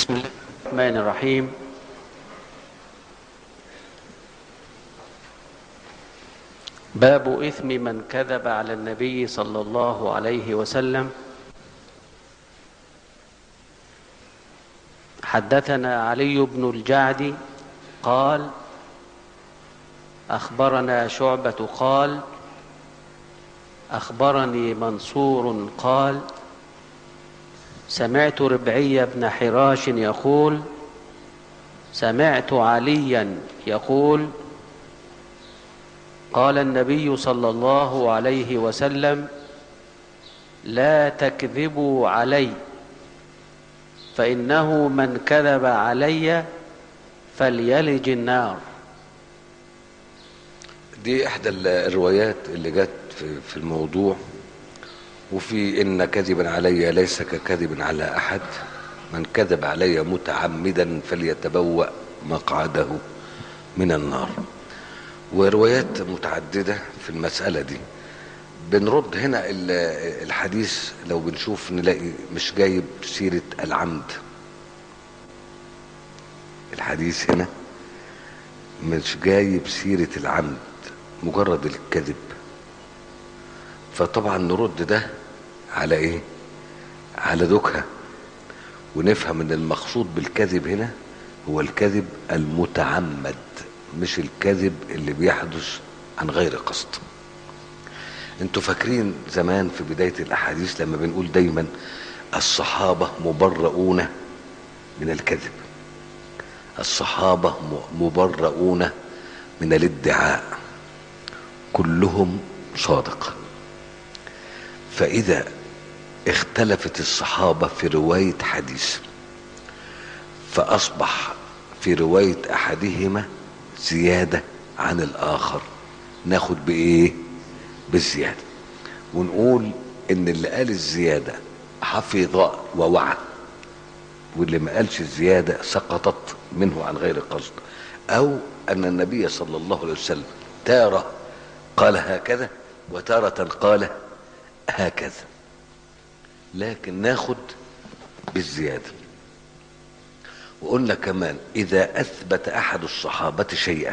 بسم الله الرحمن الرحيم باب إثم من كذب على النبي صلى الله عليه وسلم حدثنا علي بن الجعد قال أخبرنا شعبة قال أخبرني منصور قال سمعت ربعي بن حراش يقول سمعت عليا يقول قال النبي صلى الله عليه وسلم لا تكذبوا علي فإنه من كذب علي فليلج النار دي احدى الروايات اللي جت في, في الموضوع وفي ان كذبا علي ليس ككذب على احد من كذب علي متعمدا فليتبوأ مقعده من النار وروايات متعددة في المسألة دي بنرد هنا الحديث لو بنشوف نلاقي مش جايب سيرة العمد الحديث هنا مش جايب سيرة العمد مجرد الكذب فطبعا نرد ده على ايه على دكها ونفهم ان المقصود بالكذب هنا هو الكذب المتعمد مش الكذب اللي بيحدث عن غير قصد انتوا فاكرين زمان في بداية الاحاديث لما بنقول دايما الصحابة مبرؤون من الكذب الصحابة مبرؤون من الادعاء كلهم صادق فإذا اختلفت الصحابة في رواية حديث فأصبح في رواية أحدهما زيادة عن الآخر ناخد بإيه بالزيادة ونقول إن اللي قال الزيادة حفظ ووعى واللي ما قالش الزيادة سقطت منه عن غير قصد أو أن النبي صلى الله عليه وسلم تارة قال هكذا وتارة قال هكذا لكن ناخد بالزيادة وقلنا كمان إذا أثبت أحد الصحابة شيئا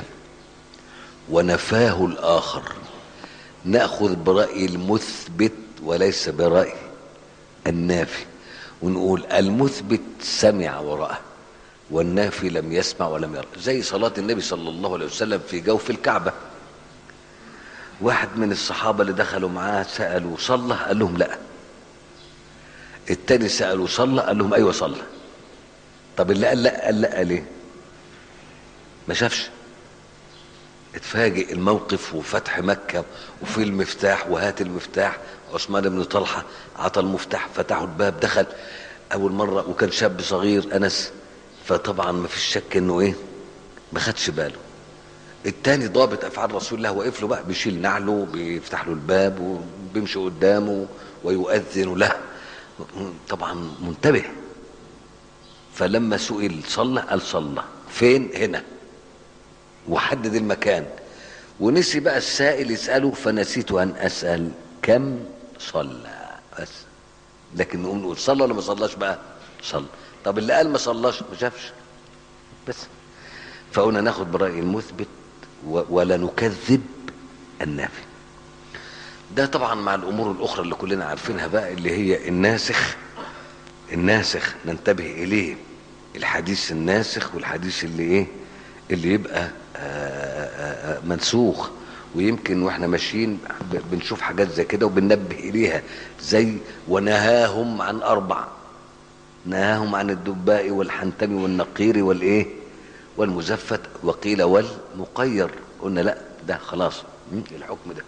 ونفاه الآخر نأخذ برأي المثبت وليس برأي النافي ونقول المثبت سمع ورأى والنافي لم يسمع ولم يرى زي صلاة النبي صلى الله عليه وسلم في جوف الكعبة واحد من الصحابة اللي دخلوا معاه سألوا صلى قال لهم لا التاني سألوا صلى قال لهم أيوة صلى طب اللي قال لا قال لا ليه ما شافش اتفاجئ الموقف وفتح مكة وفي المفتاح وهات المفتاح عثمان بن طلحة عطى المفتاح فتحوا الباب دخل أول مرة وكان شاب صغير أنس فطبعا ما فيش شك إنه إيه ما خدش باله التاني ضابط افعال رسول الله واقف له بقى بيشيل نعله بيفتح له الباب وبيمشي قدامه ويؤذن له طبعا منتبه فلما سئل صلى قال صلى فين هنا وحدد المكان ونسي بقى السائل يسأله فنسيت أن أسأل كم صلى بس لكن نقوم نقول صلى ولا ما صلاش بقى صلى طب اللي قال ما صلاش ما شافش بس فقلنا ناخد برأي المثبت ولا نكذب النافي ده طبعا مع الامور الاخرى اللي كلنا عارفينها بقى اللي هي الناسخ الناسخ ننتبه اليه الحديث الناسخ والحديث اللي ايه اللي يبقى آآ آآ منسوخ ويمكن واحنا ماشيين بنشوف حاجات زي كده وبننبه اليها زي ونهاهم عن اربع نهاهم عن الدباء والحنتم والنقير والايه والمزفت وقيل والمقير قلنا لا ده خلاص الحكم ده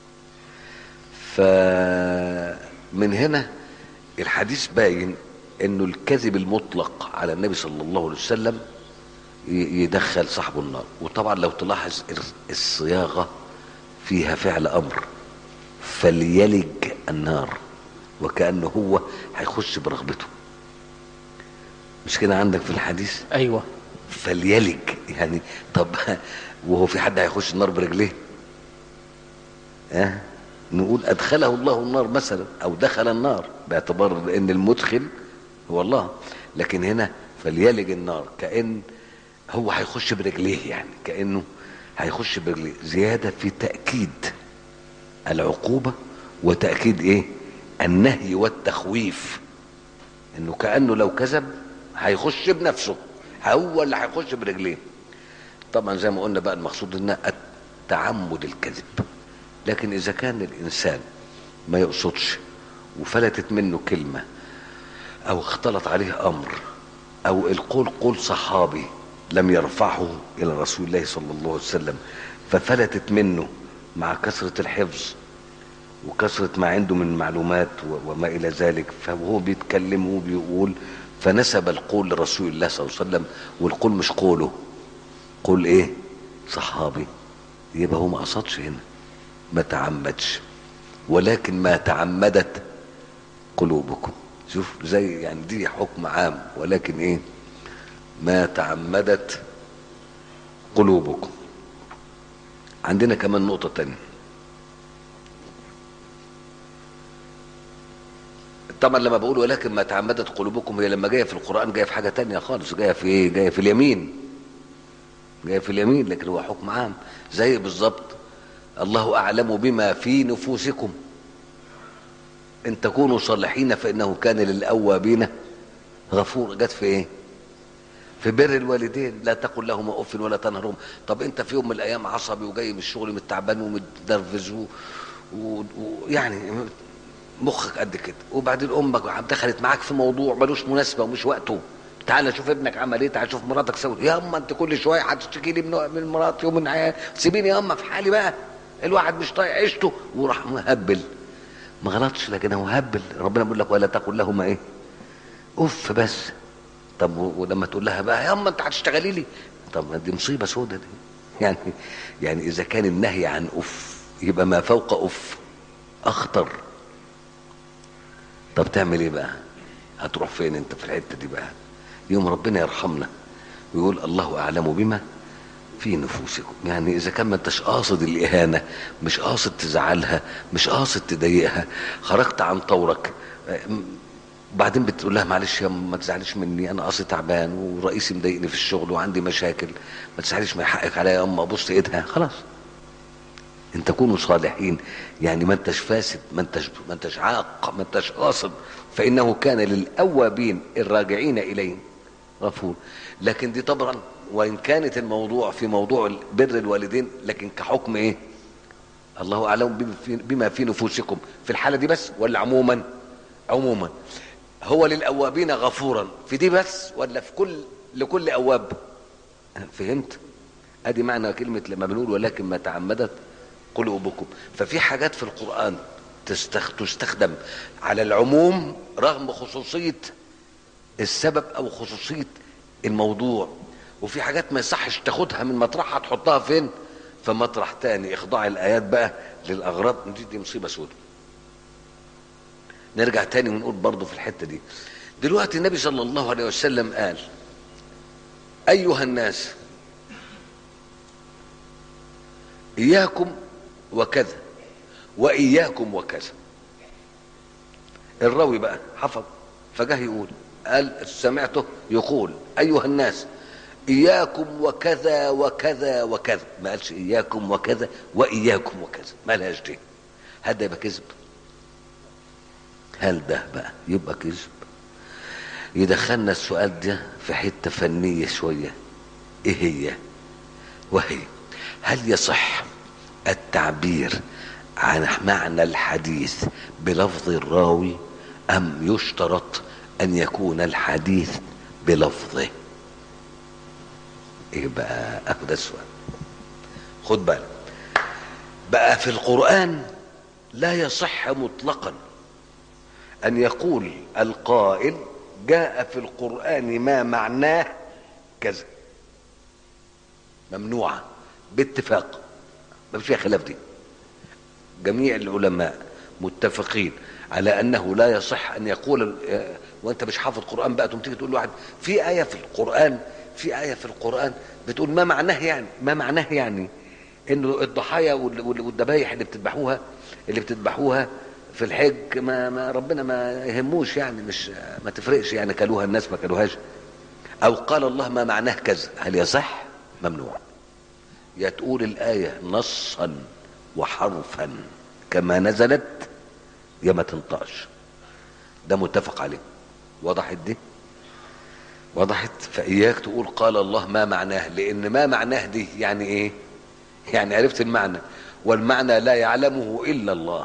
فمن هنا الحديث باين انه الكذب المطلق على النبي صلى الله عليه وسلم يدخل صاحبه النار وطبعا لو تلاحظ الصياغه فيها فعل امر فليلج النار وكانه هو هيخش برغبته مش كده عندك في الحديث أيوة فليلج يعني طب وهو في حد هيخش النار برجليه ها أه؟ نقول ادخله الله النار مثلا او دخل النار باعتبار ان المدخل هو الله لكن هنا فليلج النار كأن هو هيخش برجليه يعني كأنه هيخش برجليه زيادة في تأكيد العقوبة وتأكيد ايه النهي والتخويف انه كأنه لو كذب هيخش بنفسه هو اللي هيخش برجليه طبعا زي ما قلنا بقى المقصود انها التعمد الكذب لكن اذا كان الانسان ما يقصدش وفلتت منه كلمة او اختلط عليه امر او القول قول صحابي لم يرفعه الى رسول الله صلى الله عليه وسلم ففلتت منه مع كثرة الحفظ وكثرة ما عنده من معلومات وما إلى ذلك فهو بيتكلم وبيقول فنسب القول لرسول الله صلى الله عليه وسلم والقول مش قوله قول ايه صحابي يبقى هو ما قصدش هنا ما تعمدش ولكن ما تعمدت قلوبكم شوف زي يعني دي حكم عام ولكن ايه ما تعمدت قلوبكم عندنا كمان نقطة تانية طبعا لما بقول ولكن ما تعمدت قلوبكم هي لما جايه في القران جايه في حاجه تانية خالص جايه في ايه جايه في اليمين جايه في اليمين لكن هو حكم عام زي بالظبط الله اعلم بما في نفوسكم ان تكونوا صالحين فانه كان للاوابين غفور جت في ايه في بر الوالدين لا تقل لهما اف ولا تنهرهم طب انت في يوم من الايام عصبي وجاي من الشغل متعبان ومتنرفز ويعني مخك قد كده وبعدين امك دخلت معاك في موضوع ملوش مناسبه ومش وقته تعالى شوف ابنك عمل ايه تعالى شوف مراتك سوت يا اما انت كل شويه هتشتكي لي من من مراتي ومن عيال سيبيني يا اما في حالي بقى الواحد مش طايق عيشته وراح مهبل ما غلطش لكن هو هبل ربنا بيقول لك ولا تقل لهما ايه اوف بس طب ولما تقول لها بقى يا اما انت هتشتغلي لي طب دي مصيبه سودة دي يعني يعني اذا كان النهي عن اوف يبقى ما فوق اوف اخطر طب تعمل ايه بقى هتروح فين انت في الحته دي بقى يوم ربنا يرحمنا ويقول الله اعلم بما في نفوسكم يعني اذا كان ما انتش قاصد الاهانه مش قاصد تزعلها مش قاصد تضايقها خرجت عن طورك بعدين بتقول لها معلش يا ما تزعليش مني انا اصلي تعبان ورئيسي مضايقني في الشغل وعندي مشاكل ما تزعليش ما يحقك عليا يا اما ابص ايدها خلاص ان تكونوا صالحين يعني ما انتش فاسد ما انتش ما انتش عاق ما انتش قاصد فانه كان للاوابين الراجعين اليه غفور لكن دي طبعا وان كانت الموضوع في موضوع بر الوالدين لكن كحكم ايه الله اعلم بما في نفوسكم في الحاله دي بس ولا عموما عموما هو للاوابين غفورا في دي بس ولا في كل لكل اواب فهمت ادي معنى كلمه لما بنقول ولكن ما تعمدت قلوبكم ففي حاجات في القرآن تستخدم على العموم رغم خصوصية السبب أو خصوصية الموضوع وفي حاجات ما يصحش تاخدها من مطرحها تحطها فين في مطرح تاني اخضاع الآيات بقى للأغراض دي, دي مصيبة سودة نرجع تاني ونقول برضه في الحتة دي دلوقتي النبي صلى الله عليه وسلم قال أيها الناس إياكم وكذا وإياكم وكذا الراوي بقى حفظ فجاه يقول قال سمعته يقول أيها الناس إياكم وكذا وكذا وكذا ما قالش إياكم وكذا وإياكم وكذا ما لهاش دي هل ده يبقى كذب هل ده بقى يبقى كذب يدخلنا السؤال ده في حتة فنية شوية ايه هي وهي هل يصح التعبير عن معنى الحديث بلفظ الراوي ام يشترط ان يكون الحديث بلفظه ايه بقى اهو ده السؤال خد بالك بقى في القران لا يصح مطلقا ان يقول القائل جاء في القران ما معناه كذا ممنوعه باتفاق ما فيها خلاف دي جميع العلماء متفقين على انه لا يصح ان يقول وانت مش حافظ قران بقى تقوم تيجي تقول لواحد في ايه في القران في ايه في القران بتقول ما معناه يعني ما معناه يعني انه الضحايا والذبايح اللي بتذبحوها اللي بتذبحوها في الحج ما, ما ربنا ما يهموش يعني مش ما تفرقش يعني كلوها الناس ما كلوهاش او قال الله ما معناه كذا هل يصح ممنوع يا تقول الايه نصا وحرفا كما نزلت يا ما تنطقش ده متفق عليه وضحت دي وضحت فإياك تقول قال الله ما معناه لأن ما معناه دي يعني إيه يعني عرفت المعنى والمعنى لا يعلمه إلا الله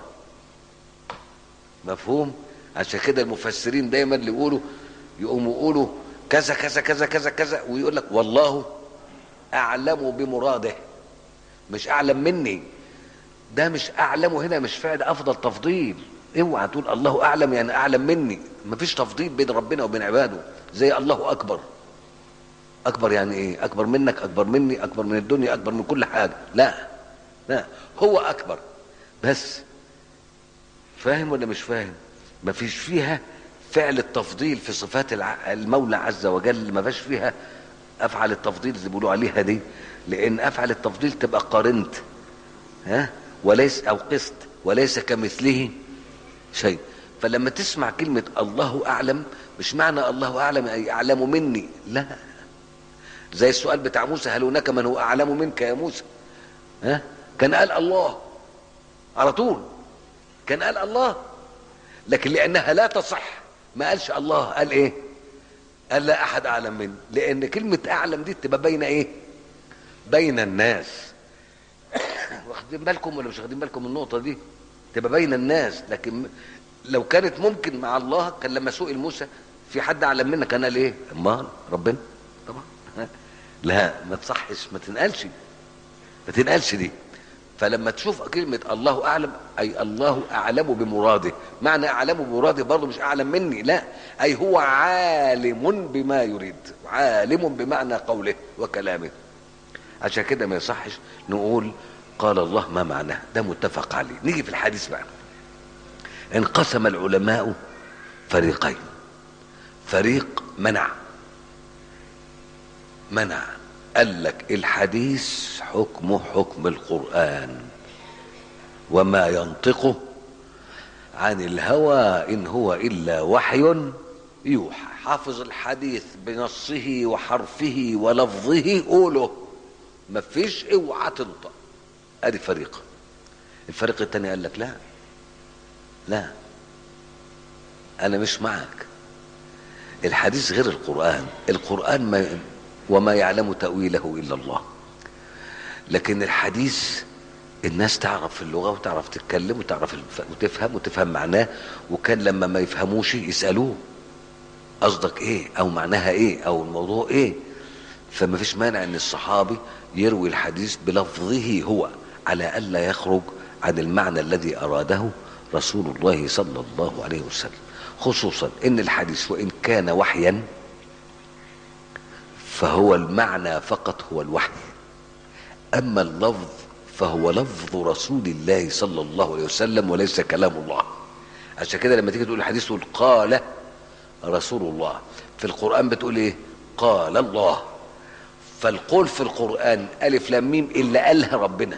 مفهوم عشان كده المفسرين دايما اللي يقولوا يقوموا يقولوا كذا كذا كذا كذا كذا ويقول لك والله أعلم بمراده مش أعلم مني ده مش أعلم هنا مش فعل أفضل تفضيل اوعى تقول الله أعلم يعني أعلم مني مفيش تفضيل بين ربنا وبين عباده زي الله أكبر أكبر يعني إيه أكبر منك أكبر مني أكبر من الدنيا أكبر من كل حاجة لا لا هو أكبر بس فاهم ولا مش فاهم مفيش فيها فعل التفضيل في صفات الع- المولى عز وجل ما فيش فيها افعل التفضيل اللي بيقولوا عليها دي لان افعل التفضيل تبقى قارنت ها وليس او قسط وليس كمثله شيء فلما تسمع كلمة الله أعلم مش معنى الله أعلم أي أعلم مني لا زي السؤال بتاع موسى هل هناك من هو أعلم منك يا موسى ها كان قال الله على طول كان قال الله لكن لأنها لا تصح ما قالش الله قال إيه قال لا أحد أعلم مني لأن كلمة أعلم دي تبقى بين إيه بين الناس واخدين بالكم ولا مش واخدين بالكم من النقطة دي تبقى بين الناس لكن لو كانت ممكن مع الله كان لما سئل موسى في حد اعلم منك كان قال ايه امال ربنا طبعا لا ما تصحش ما تنقلش ما تنقلش دي فلما تشوف كلمة الله أعلم أي الله أعلم بمراده معنى أعلم بمراده برضه مش أعلم مني لا أي هو عالم بما يريد عالم بمعنى قوله وكلامه عشان كده ما يصحش نقول قال الله ما معناه ده متفق عليه نيجي في الحديث بقى انقسم العلماء فريقين فريق منع منع قال لك الحديث حكمه حكم القرآن وما ينطقه عن الهوى إن هو إلا وحي يوحى حافظ الحديث بنصه وحرفه ولفظه قوله ما فيش اوعى تنطق ادي فريق الفريق الثاني قال لك لا لا انا مش معك الحديث غير القران القران ما وما يعلم تاويله الا الله لكن الحديث الناس تعرف اللغه وتعرف تتكلم وتعرف الف- وتفهم وتفهم معناه وكان لما ما يفهموش يسالوه قصدك ايه او معناها ايه او الموضوع ايه فما فيش مانع ان الصحابي يروي الحديث بلفظه هو على الا يخرج عن المعنى الذي اراده رسول الله صلى الله عليه وسلم خصوصا ان الحديث وان كان وحيا فهو المعنى فقط هو الوحي اما اللفظ فهو لفظ رسول الله صلى الله عليه وسلم وليس كلام الله عشان كده لما تيجي تقول الحديث تقول قال رسول الله في القرآن بتقول ايه قال الله فالقول في القرآن ألف لام ميم إلا قالها ربنا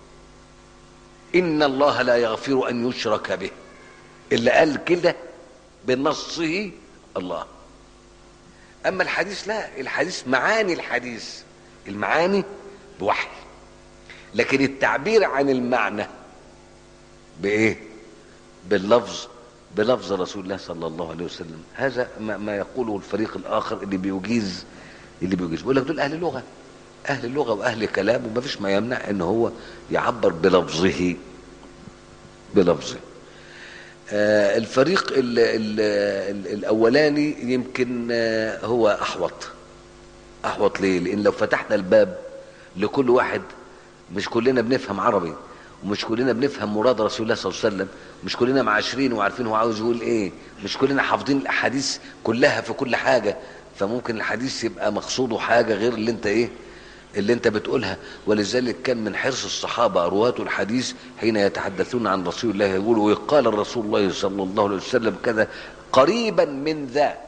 إن الله لا يغفر أن يشرك به إلا قال كده بنصه الله أما الحديث لا الحديث معاني الحديث المعاني بوحي لكن التعبير عن المعنى بإيه باللفظ بلفظ رسول الله صلى الله عليه وسلم هذا ما, ما يقوله الفريق الآخر اللي بيجيز اللي بيجيز بيقول لك دول أهل اللغة أهل اللغة وأهل كلام وما فيش ما يمنع إن هو يعبر بلفظه بلفظه آه الفريق ال ال ال الأولاني يمكن آه هو أحوط أحوط ليه؟ لأن لو فتحنا الباب لكل واحد مش كلنا بنفهم عربي ومش كلنا بنفهم مراد رسول الله صلى الله عليه وسلم مش كلنا معاشرين وعارفين هو عاوز يقول ايه مش كلنا حافظين الاحاديث كلها في كل حاجه فممكن الحديث يبقى مقصوده حاجه غير اللي انت ايه اللي انت بتقولها ولذلك كان من حرص الصحابه رواه الحديث حين يتحدثون عن رسول الله يقولوا قال الرسول الله صلى الله عليه وسلم كذا قريبا من ذا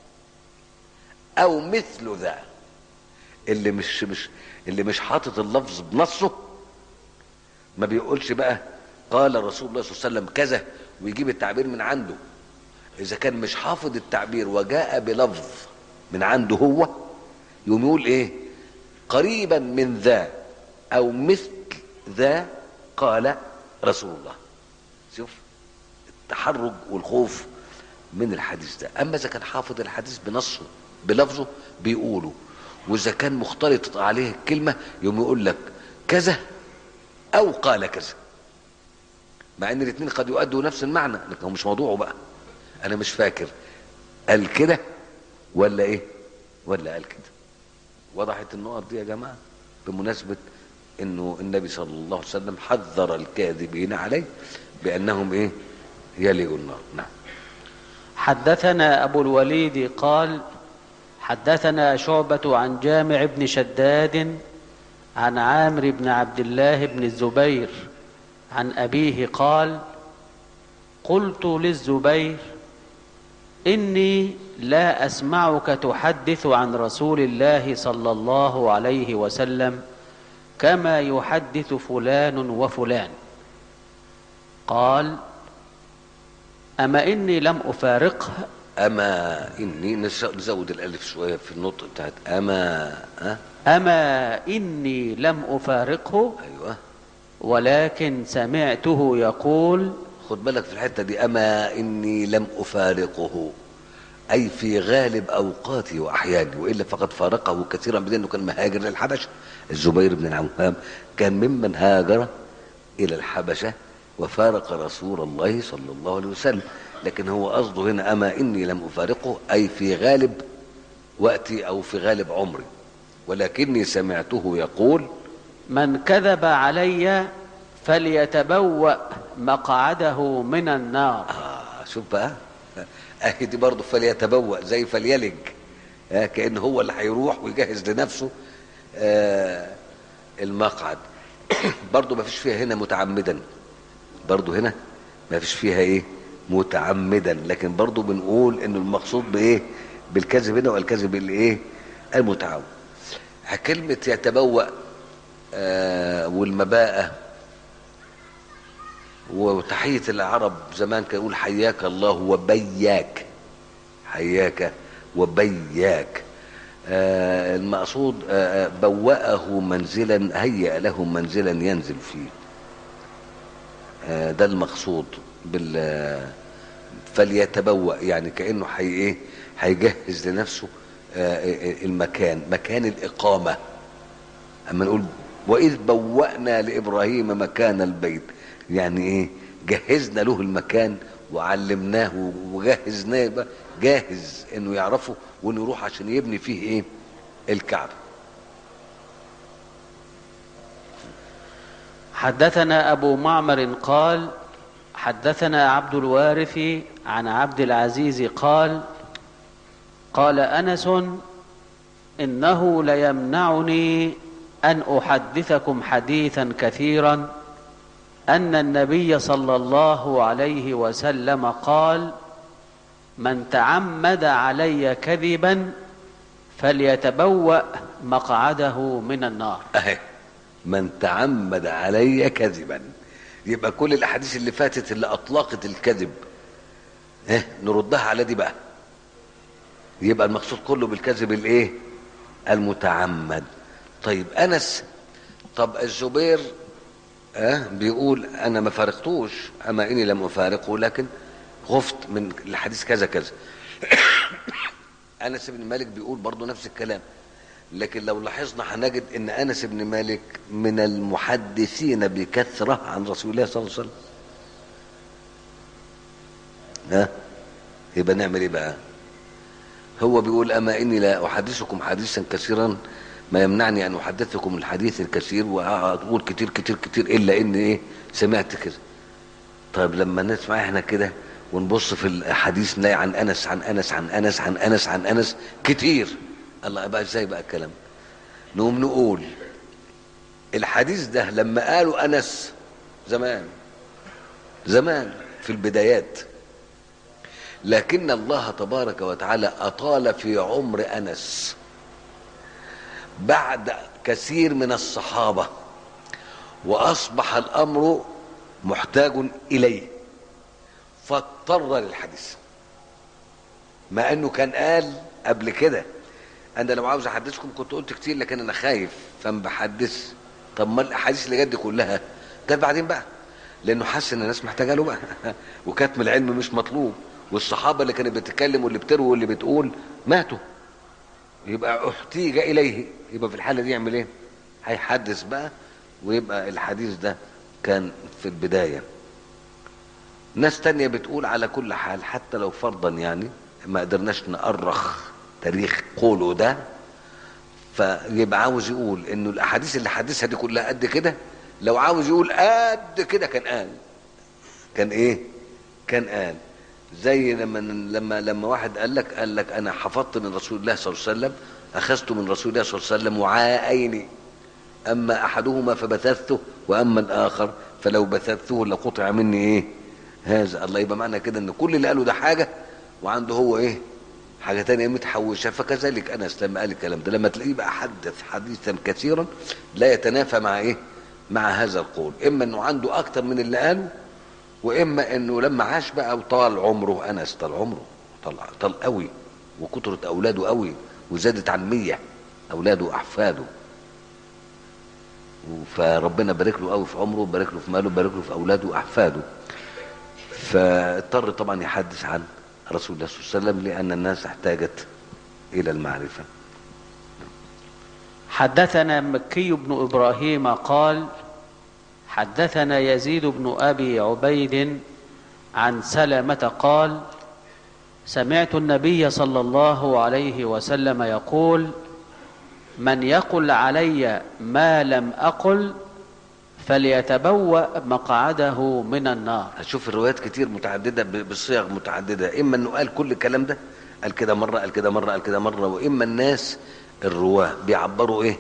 او مثل ذا اللي مش مش اللي مش حاطط اللفظ بنصه ما بيقولش بقى قال رسول الله صلى الله عليه وسلم كذا ويجيب التعبير من عنده اذا كان مش حافظ التعبير وجاء بلفظ من عنده هو يقوم يقول ايه قريبا من ذا او مثل ذا قال رسول الله شوف التحرج والخوف من الحديث ده اما اذا كان حافظ الحديث بنصه بلفظه بيقوله واذا كان مختلط عليه الكلمه يوم يقول لك كذا او قال كذا مع ان الاثنين قد يؤدوا نفس المعنى لكن هو مش موضوعه بقى انا مش فاكر قال كده ولا ايه ولا قال كده وضحت النقط دي يا جماعه بمناسبه انه النبي صلى الله عليه وسلم حذر الكاذبين عليه بانهم ايه يلجوا النار نعم حدثنا أبو الوليد قال حدثنا شعبة عن جامع بن شداد عن عامر بن عبد الله بن الزبير عن أبيه قال قلت للزبير إني لا أسمعك تحدث عن رسول الله صلى الله عليه وسلم كما يحدث فلان وفلان قال أما إني لم أفارقه اما اني نس- نزود الالف شويه في النطق بتاعت اما ها أما إني لم أفارقه ايوه ولكن سمعته يقول خد بالك في الحته دي اما اني لم افارقه اي في غالب اوقاتي واحياني والا فقد فارقه كثيرا من انه كان مهاجر للحبشه الزبير بن العوام كان ممن هاجر الى الحبشه وفارق رسول الله صلى الله عليه وسلم لكن هو قصده هنا اما اني لم افارقه اي في غالب وقتي او في غالب عمري ولكني سمعته يقول من كذب علي فليتبوأ مقعده من النار آه شوف بقى اهي دي برضه فليتبوأ زي فليلج آه كأن هو اللي هيروح ويجهز لنفسه آه المقعد برضه ما فيش فيها هنا متعمدا برضه هنا ما فيش فيها ايه متعمدا لكن برضه بنقول انه المقصود بايه بالكذب هنا والكذب الايه المتعود كلمة يتبوأ آه والمباءة وتحية العرب زمان كان يقول حياك الله وبياك حياك وبياك آه المقصود آه آه، بوأه منزلا هيأ له منزلا ينزل فيه آه ده المقصود بال آه، فليتبوأ يعني كأنه حي ايه هيجهز لنفسه آه، آه، المكان مكان الإقامة اما نقول واذ بوأنا لابراهيم مكان البيت يعني ايه جهزنا له المكان وعلمناه وجهزناه يبقى جاهز انه يعرفه وانه يروح عشان يبني فيه ايه الكعبه حدثنا أبو معمر قال حدثنا عبد الوارث عن عبد العزيز قال قال أنس إنه ليمنعني أن أحدثكم حديثا كثيرا أن النبي صلى الله عليه وسلم قال من تعمد علي كذبا فليتبوأ مقعده من النار اهي من تعمد علي كذبا يبقى كل الاحاديث اللي فاتت اللي اطلقت الكذب ها نردها على دي بقى يبقى المقصود كله بالكذب الايه المتعمد طيب انس طب الزبير ها بيقول انا ما فارقتوش اما اني لم افارقه لكن خفت من الحديث كذا كذا انس بن مالك بيقول برضه نفس الكلام لكن لو لاحظنا هنجد ان انس بن مالك من المحدثين بكثره عن رسول الله صلى الله عليه وسلم ها يبقى نعمل ايه بقى هو بيقول اما اني لا احدثكم حديثا كثيرا ما يمنعني ان احدثكم الحديث الكثير واقول كتير كتير كتير الا ان ايه سمعت كده طيب لما نسمع احنا كده ونبص في الحديث نلاقي عن انس عن انس عن انس عن انس عن انس كتير الله بقى ازاي بقى الكلام نقوم نقول الحديث ده لما قالوا انس زمان زمان في البدايات لكن الله تبارك وتعالى اطال في عمر انس بعد كثير من الصحابه واصبح الامر محتاج اليه فاضطر للحديث مع انه كان قال قبل كده انا لو عاوز احدثكم كنت قلت كتير لكن انا خايف فما بحدث طب ما الاحاديث اللي جت دي كلها جت بعدين بقى لانه حس ان الناس محتاجه له بقى وكتم العلم مش مطلوب والصحابه اللي كانت بتتكلم واللي بتروي واللي بتقول ماتوا يبقى احتيج اليه يبقى في الحاله دي يعمل ايه هيحدث بقى ويبقى الحديث ده كان في البدايه ناس تانية بتقول على كل حال حتى لو فرضا يعني ما قدرناش نأرخ تاريخ قوله ده فيبقى عاوز يقول انه الاحاديث اللي حدثها دي كلها قد كده لو عاوز يقول قد كده كان قال كان ايه كان قال زي لما لما لما واحد قال لك قال لك انا حفظت من رسول الله صلى الله عليه وسلم اخذت من رسول الله صلى الله عليه وسلم وعاءين اما احدهما فبثثته واما الاخر فلو بثثته لقطع مني ايه هذا الله يبقى معنى كده ان كل اللي قاله ده حاجه وعنده هو ايه حاجه تانية متحوشه فكذلك انس لما قال الكلام ده لما تلاقيه بقى حدث حديثا كثيرا لا يتنافى مع ايه مع هذا القول اما انه عنده اكتر من اللي قاله واما انه لما عاش بقى وطال عمره انس طال عمره طال طال قوي وكترت اولاده قوي وزادت عن مية اولاده واحفاده فربنا بارك له قوي في عمره بارك له في ماله بارك له في اولاده واحفاده فاضطر طبعا يحدث عن رسول الله صلى الله عليه وسلم لان الناس احتاجت الى المعرفه حدثنا مكي بن ابراهيم قال حدثنا يزيد بن ابي عبيد عن سلمه قال سمعت النبي صلى الله عليه وسلم يقول من يقل علي ما لم اقل فليتبوا مقعده من النار هتشوف الروايات كتير متعدده ب- بصيغ متعدده اما انه قال كل الكلام ده قال كده مره قال كده مره قال كده مره واما الناس الرواه بيعبروا ايه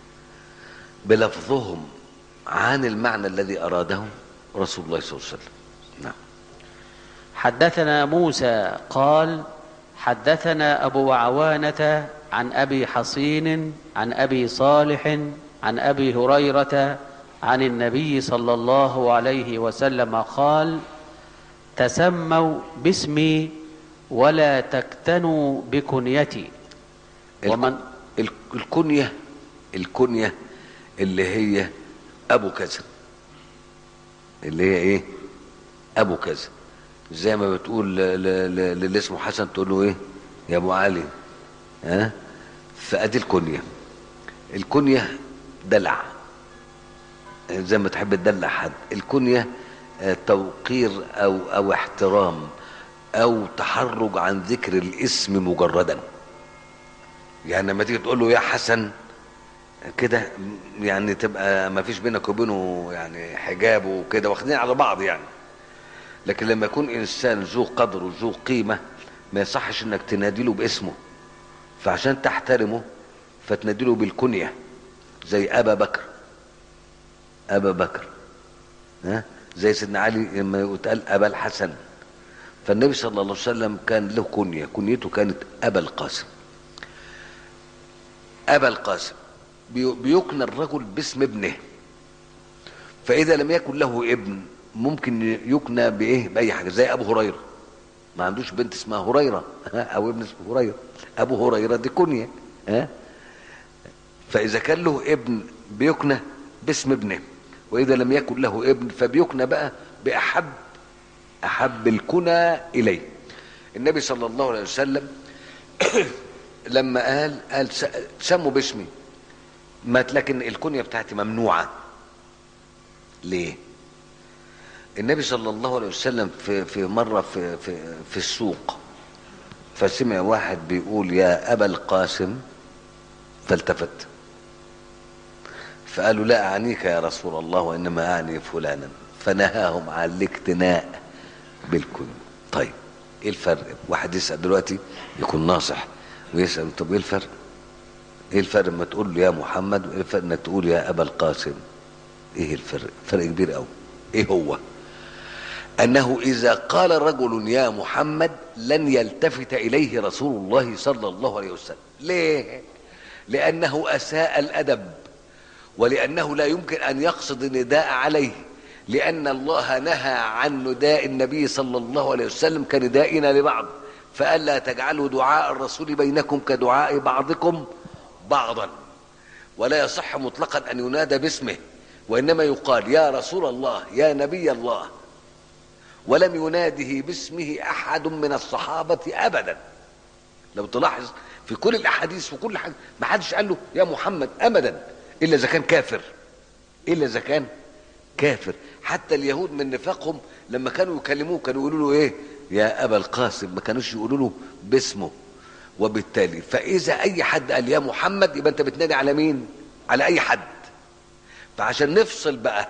بلفظهم عن المعنى الذي اراده رسول الله صلى الله عليه وسلم نعم حدثنا موسى قال حدثنا ابو عوانه عن ابي حصين عن ابي صالح عن ابي هريره عن النبي صلى الله عليه وسلم قال تسموا باسمي ولا تكتنوا بكنيتي ومن ال- الكنيه الكنيه اللي هي ابو كذا اللي هي ايه ابو كذا زي ما بتقول ل- ل- ل- للي اسمه حسن تقول له ايه يا ابو علي ها فادي الكنيه الكنيه دلع زي ما تحب تدلع حد الكنيه آه، توقير او او احترام او تحرج عن ذكر الاسم مجردا يعني لما تيجي تقول له يا حسن كده يعني تبقى ما فيش بينك وبينه يعني حجاب وكده واخدين على بعض يعني لكن لما يكون انسان ذو قدر وذو قيمه ما يصحش انك تنادي له باسمه فعشان تحترمه فتنادي له بالكنيه زي ابا بكر ابا بكر ها زي سيدنا علي لما يتقال ابا الحسن فالنبي صلى الله عليه وسلم كان له كنيه كنيته كانت ابا القاسم ابا القاسم بي- بيكنى الرجل باسم ابنه فاذا لم يكن له ابن ممكن يكنى بايه باي حاجه زي ابو هريره ما عندوش بنت اسمها هريره ها؟ او ابن اسمه هريره ابو هريره دي كنيه ها فاذا كان له ابن بيكنى باسم ابنه واذا لم يكن له ابن فبيكنى بقى باحب احب الكنى اليه النبي صلى الله عليه وسلم لما قال قال س- سموا باسمي مات لكن الكنيه بتاعتي ممنوعه ليه النبي صلى الله عليه وسلم في في مره في في في السوق فسمع واحد بيقول يا ابا القاسم فالتفت فقالوا لا اعنيك يا رسول الله وانما اعني فلانا فنهاهم عن الاقتناء بالكنيه طيب ايه الفرق واحد يسال دلوقتي يكون ناصح ويسال طب ايه الفرق ايه الفرق لما تقول له يا محمد وايه الفرق انك تقول يا ابا القاسم ايه الفرق فرق كبير قوي ايه هو انه اذا قال رجل يا محمد لن يلتفت اليه رسول الله صلى الله عليه وسلم ليه لانه اساء الادب ولانه لا يمكن ان يقصد النداء عليه لان الله نهى عن نداء النبي صلى الله عليه وسلم كندائنا لبعض فقال لا تجعلوا دعاء الرسول بينكم كدعاء بعضكم بعضا ولا يصح مطلقا ان ينادى باسمه وانما يقال يا رسول الله يا نبي الله ولم يناده باسمه احد من الصحابه ابدا لو تلاحظ في كل الاحاديث وكل حاجه ما حدش قال له يا محمد ابدا الا اذا كان كافر الا اذا كان كافر حتى اليهود من نفاقهم لما كانوا يكلموه كانوا يقولوا له ايه يا ابا القاسم ما كانوش يقولوا له باسمه وبالتالي فاذا اي حد قال يا محمد يبقى انت بتنادي على مين على اي حد فعشان نفصل بقى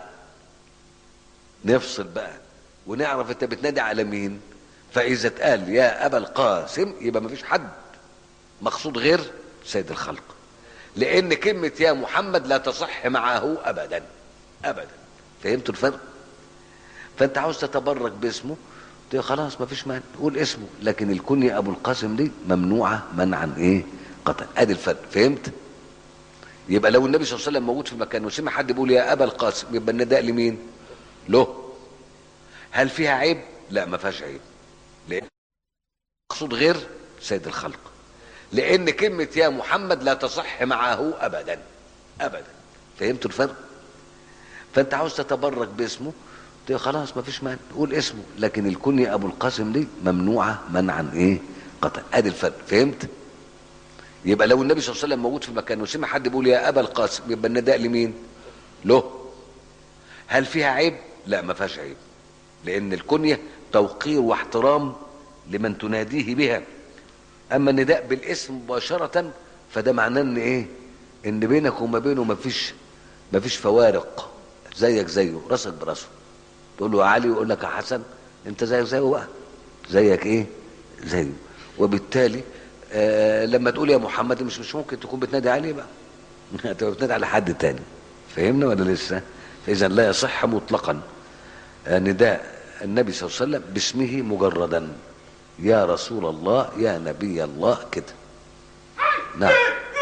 نفصل بقى ونعرف انت بتنادي على مين فاذا اتقال يا ابا القاسم يبقى ما فيش حد مقصود غير سيد الخلق لان كلمه يا محمد لا تصح معه ابدا ابدا فهمتوا الفرق فانت عاوز تتبرك باسمه تقول خلاص ما فيش مانع قول اسمه لكن الكنية ابو القاسم دي ممنوعه منعا ايه قطعا ادي الفرق فهمت يبقى لو النبي صلى الله عليه وسلم موجود في مكان وسمع حد بيقول يا ابا القاسم يبقى النداء لمين له هل فيها عيب لا ما فيهاش عيب لان مقصود غير سيد الخلق لان كلمه يا محمد لا تصح معه ابدا ابدا فهمتوا الفرق فانت عاوز تتبرك باسمه تقول خلاص ما فيش مانع قول اسمه لكن الكنية ابو القاسم دي ممنوعه منعا ايه قطعا ادي الفرق فهمت يبقى لو النبي صلى الله عليه وسلم موجود في مكان وسمع حد بيقول يا ابا القاسم يبقى النداء لمين له هل فيها عيب لا ما فيهاش عيب لان الكنية توقير واحترام لمن تناديه بها اما النداء بالاسم مباشرة فده معناه ان ايه ان بينك وما بينه ما فيش ما فيش فوارق زيك زيه راسك براسه تقول له يا علي يقول لك يا حسن انت زيك زيه بقى زيك ايه زيه وبالتالي آه لما تقول يا محمد مش مش ممكن تكون بتنادي عليه بقى تبقى بتنادي على حد تاني فهمنا ولا لسه فاذا لا يصح مطلقا آه نداء النبي صلى الله عليه وسلم باسمه مجردا يا رسول الله يا نبي الله كده نعم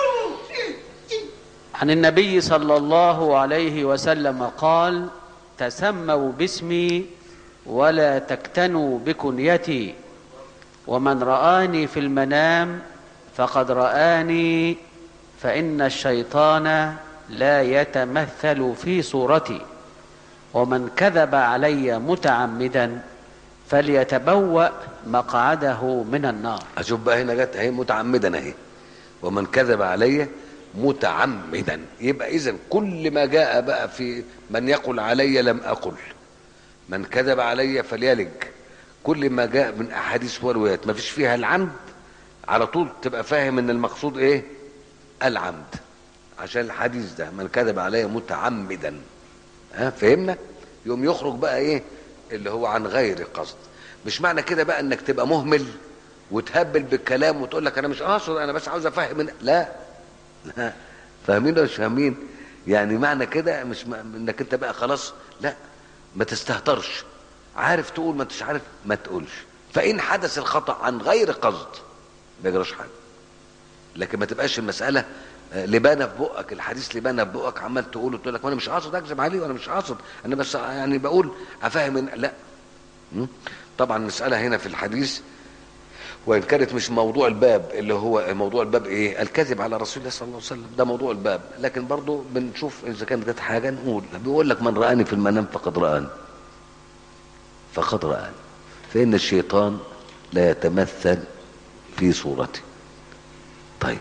عن النبي صلى الله عليه وسلم قال تسموا باسمي ولا تكتنوا بكنيتي ومن رآني في المنام فقد رآني فإن الشيطان لا يتمثل في صورتي ومن كذب علي متعمدا فليتبوأ مقعده من النار اشوف بقى هنا جت اهي متعمدا اهي ومن كذب علي متعمدا يبقى اذا كل ما جاء بقى في من يقل علي لم اقل من كذب علي فليلج كل ما جاء من احاديث وروايات ما فيش فيها العمد على طول تبقى فاهم ان المقصود ايه العمد عشان الحديث ده من كذب علي متعمدا ها فهمنا يوم يخرج بقى ايه اللي هو عن غير قصد مش معنى كده بقى انك تبقى مهمل وتهبل بالكلام وتقول لك انا مش قاصد انا بس عاوز افهم لا لا فاهمين ولا مش فاهمين يعني معنى كده مش م... انك انت بقى خلاص لا ما تستهترش عارف تقول ما انتش عارف ما تقولش فان حدث الخطا عن غير قصد ما يجراش حاجه لكن ما تبقاش المساله لبانه في بقك الحديث لبانه في بقك عمال تقول وتقول لك وانا مش قاصد اكذب عليه وانا مش قاصد انا بس يعني بقول افهم إن لا طبعا المساله هنا في الحديث وان كانت مش موضوع الباب اللي هو موضوع الباب ايه الكذب على رسول الله صلى الله عليه وسلم ده موضوع الباب لكن برضو بنشوف اذا كانت جت حاجه نقول بيقول لك من رآني في المنام فقد رآني فقد رآني فإن الشيطان لا يتمثل في صورتي طيب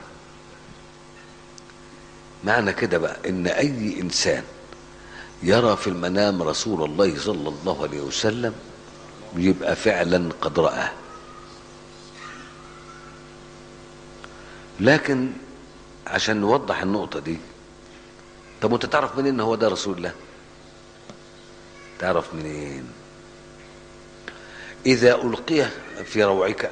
معنى كده بقى ان اي انسان يرى في المنام رسول الله صلى الله عليه وسلم يبقى فعلا قد رآه لكن عشان نوضح النقطة دي طب وانت تعرف منين ان هو ده رسول الله تعرف منين اذا القي في روعك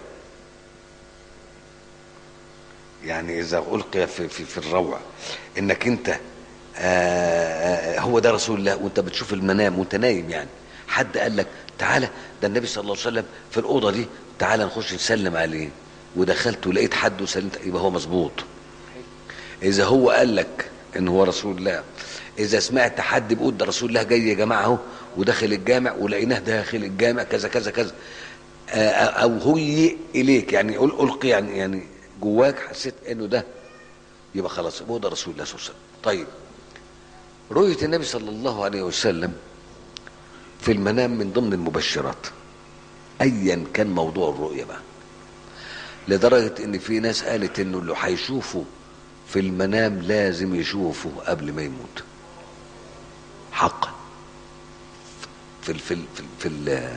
يعني اذا القي في في, في الروع انك انت آآ آآ هو ده رسول الله وانت بتشوف المنام وانت نايم يعني حد قال لك تعالى ده النبي صلى الله عليه وسلم في الاوضه دي تعالى نخش نسلم عليه ودخلت ولقيت حد وسلمت يبقى هو مظبوط اذا هو قال لك ان هو رسول الله اذا سمعت حد بيقول ده رسول الله جاي يا جماعه اهو وداخل الجامع ولقيناه داخل الجامع كذا كذا كذا آه، او هيئ اليك يعني قل القي يعني يعني جواك حسيت انه ده يبقى خلاص هو ده رسول الله صلى الله عليه وسلم طيب رؤية النبي صلى الله عليه وسلم في المنام من ضمن المبشرات ايا كان موضوع الرؤية بقى لدرجة ان في ناس قالت انه اللي هيشوفه في المنام لازم يشوفه قبل ما يموت حقا في ال في ال في, ال في ال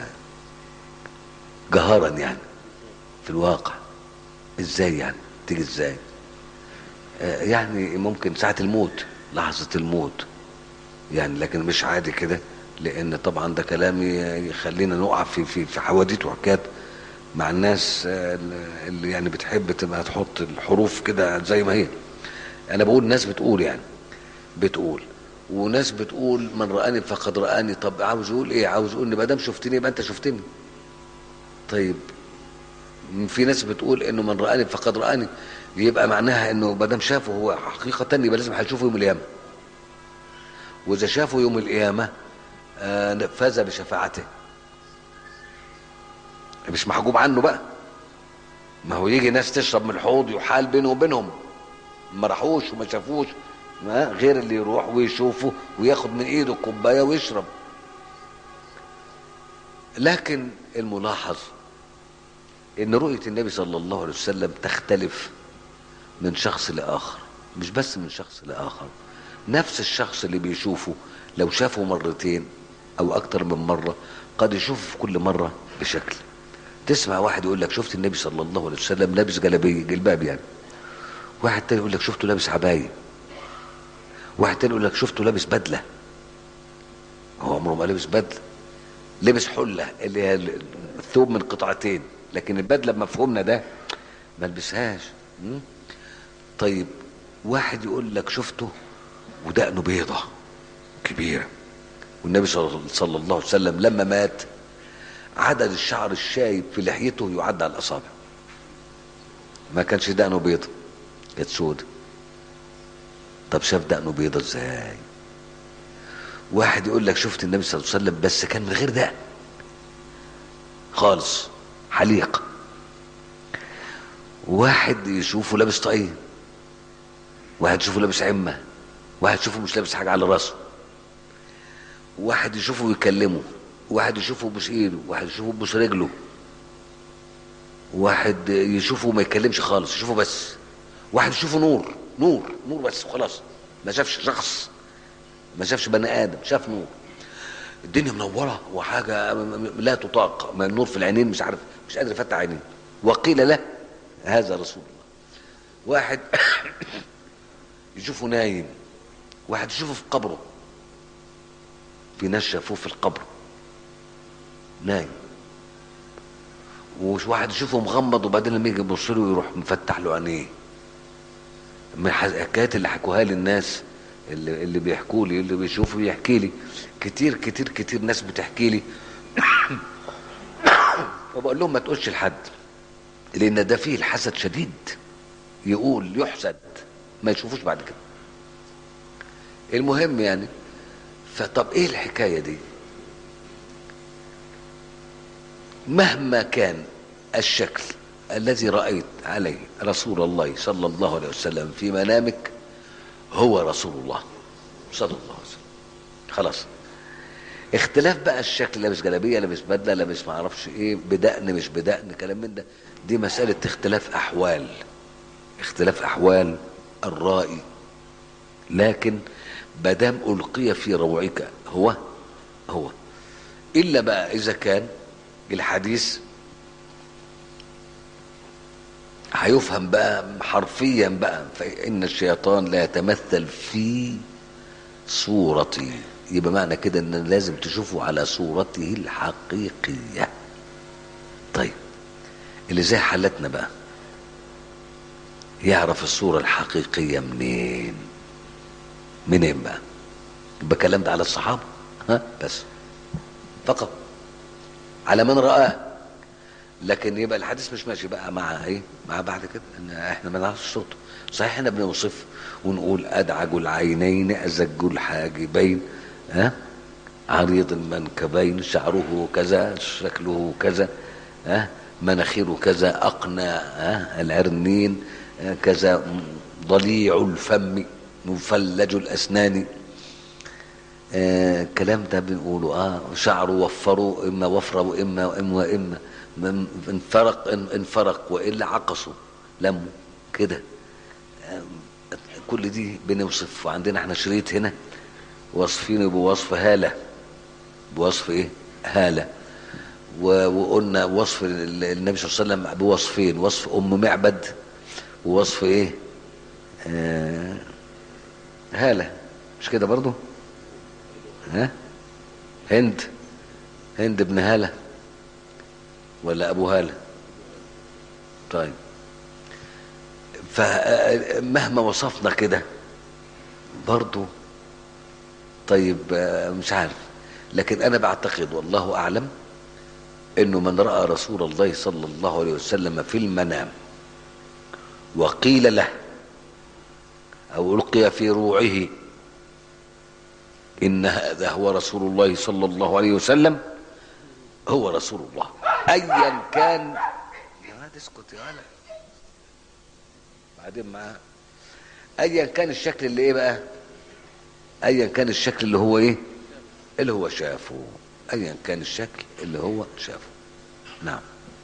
جهارا يعني في الواقع ازاي يعني تيجي ازاي آه، يعني ممكن ساعة الموت لحظة الموت يعني لكن مش عادي كده لان طبعا ده كلام ي- يخلينا نقع في في في حواديت وحكايات مع الناس آه، اللي يعني بتحب تبقى تحط الحروف كده زي ما هي انا بقول ناس بتقول يعني بتقول وناس بتقول من رآني فقد رآني طب عاوز يقول ايه عاوز يقول ان ما دام شفتني يبقى انت شفتني طيب في ناس بتقول انه من رآني فقد رآني يبقى معناها انه ما دام شافه هو حقيقة يبقى لازم هيشوفه يوم القيامة واذا شافه يوم القيامة آه، فاز بشفاعته مش محجوب عنه بقى ما هو يجي ناس تشرب من الحوض يحال بينه وبينهم ما راحوش وما شافوش ما غير اللي يروح ويشوفه وياخد من ايده الكوبايه ويشرب لكن الملاحظ ان رؤيه النبي صلى الله عليه وسلم تختلف من شخص لاخر مش بس من شخص لاخر نفس الشخص اللي بيشوفه لو شافه مرتين او اكتر من مره قد يشوفه في كل مره بشكل تسمع واحد يقول لك شفت النبي صلى الله عليه وسلم لابس جلابيه جلباب يعني واحد تاني يقول لك شفته لابس عبايه واحد تاني يقول لك شفته لابس بدله هو عمره ما لابس بدله لبس حله اللي هي الثوب من قطعتين لكن البدله بمفهومنا ده ما لبسهاش م? طيب واحد يقول لك شفته ودقنه بيضه كبيره والنبي صلى صلى الله عليه وسلم لما مات عدد الشعر الشايب في لحيته يعد على الاصابع ما كانش دقنه بيضه كانت سودة طب شاف دقنه بيضه ازاي واحد يقول لك شفت النبي صلى الله عليه وسلم بس كان من غير دقن خالص حليق واحد يشوفه لابس طاقية واحد يشوفه لابس عمة واحد يشوفه مش لابس حاجة على راسه واحد يشوفه يكلمه واحد يشوفه يبوس ايده واحد يشوفه يبوس رجله واحد يشوفه ما يتكلمش خالص يشوفه بس واحد يشوفه نور نور نور بس وخلاص ما شافش شخص ما شافش بني ادم شاف نور الدنيا منوره وحاجه لا تطاق ما النور في العينين مش عارف مش قادر يفتح عينيه وقيل له هذا رسول الله واحد يشوفه نايم واحد يشوفه في قبره في ناس شافوه في القبر نايم وواحد يشوفه مغمض وبعدين لما يجي يبص له يروح مفتح له عينيه من الحكايات اللي حكوها لي الناس اللي, اللي بيحكوا لي اللي بيشوفوا يحكي لي كتير كتير كتير ناس بتحكي لي وبقول لهم ما تقولش لحد لان ده فيه الحسد شديد يقول يحسد ما يشوفوش بعد كده المهم يعني فطب ايه الحكايه دي مهما كان الشكل الذي رايت عليه رسول الله صلى الله عليه وسلم في منامك هو رسول الله صلى الله عليه وسلم خلاص اختلاف بقى الشكل لابس جلابيه لابس بدله لابس ما اعرفش ايه بدقن مش بدقن كلام من ده دي مساله اختلاف احوال اختلاف احوال الرائي لكن مادام القي في روعك هو هو الا بقى اذا كان الحديث هيفهم بقى حرفيا بقى فإن الشيطان لا يتمثل في صورتي يبقى معنى كده ان لازم تشوفه على صورته الحقيقية طيب اللي زي حالتنا بقى يعرف الصورة الحقيقية منين منين بقى يبقى الكلام ده على الصحابة ها بس فقط على من رآه لكن يبقى الحديث مش ماشي بقى مع ايه مع بعد كده ان احنا ما نعرفش صوته صحيح احنا بنوصف ونقول ادعج العينين ازج الحاجبين ها عريض المنكبين شعره كذا شكله كذا ها مناخيره كذا اقنى ها العرنين آه، كذا ضليع الفم مفلج الاسنان آه الكلام ده بنقوله اه شعره وفره اما وفره واما واما واما من- انفرق ان- انفرق والا عقصه لمه كده آه كل دي بنوصف وعندنا احنا شريط هنا واصفينه بوصف هاله بوصف ايه هاله و- وقلنا وصف ال- النبي صلى الله عليه وسلم بوصفين وصف ام معبد ووصف ايه آه هاله مش كده برضو ها هند هند ابن هاله ولا ابو هاله طيب فمهما وصفنا كده برضو طيب آه، مش عارف لكن انا بعتقد والله اعلم انه من راى رسول الله صلى الله عليه وسلم في المنام وقيل له او القي في روعه ان هذا هو رسول الله صلى الله عليه وسلم هو رسول الله ايا كان يا ولد اسكت يا ولد بعدين معاه ايا كان الشكل اللي ايه بقى ايا كان الشكل اللي هو ايه اللي هو شافه ايا كان الشكل اللي هو شافه نعم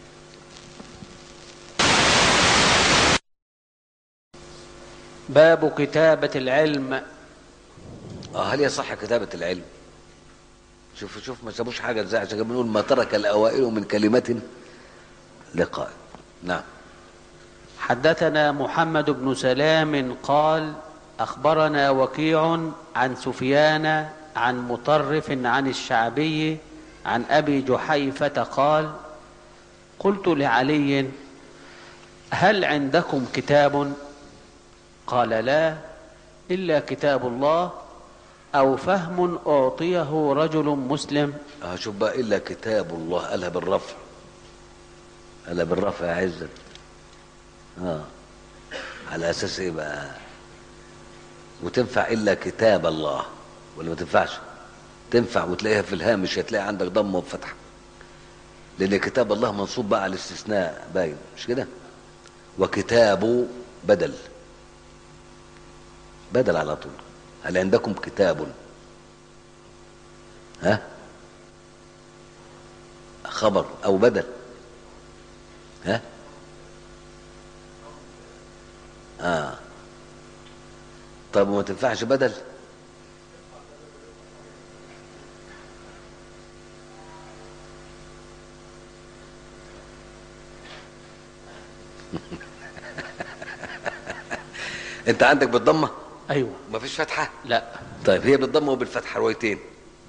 باب كتابة العلم اه هل يصح كتابة العلم شوف شوف ما سابوش حاجة ازاي عشان كده بنقول ما ترك الأوائل من كلمة لقاء نعم حدثنا محمد بن سلام قال أخبرنا وكيع عن سفيان عن مطرف عن الشعبي عن أبي جحيفة قال قلت لعلي هل عندكم كتاب قال لا إلا كتاب الله أو فهم أعطيه رجل مسلم اه شوف بقى إلا كتاب الله قالها بالرفع قالها بالرفع يا عزت اه على أساس إيه بقى وتنفع إلا كتاب الله ولا ما تنفعش تنفع وتلاقيها في الهامش هتلاقي عندك ضمه وفتحه لان كتاب الله منصوب بقى على الاستثناء باين مش كده وكتاب بدل بدل على طول هل عندكم كتاب ها خبر او بدل ها اه طب وما تنفعش بدل انت عندك بالضمه أيوة مفيش فتحه لا طيب هي بالضمه وبالفتحه روايتين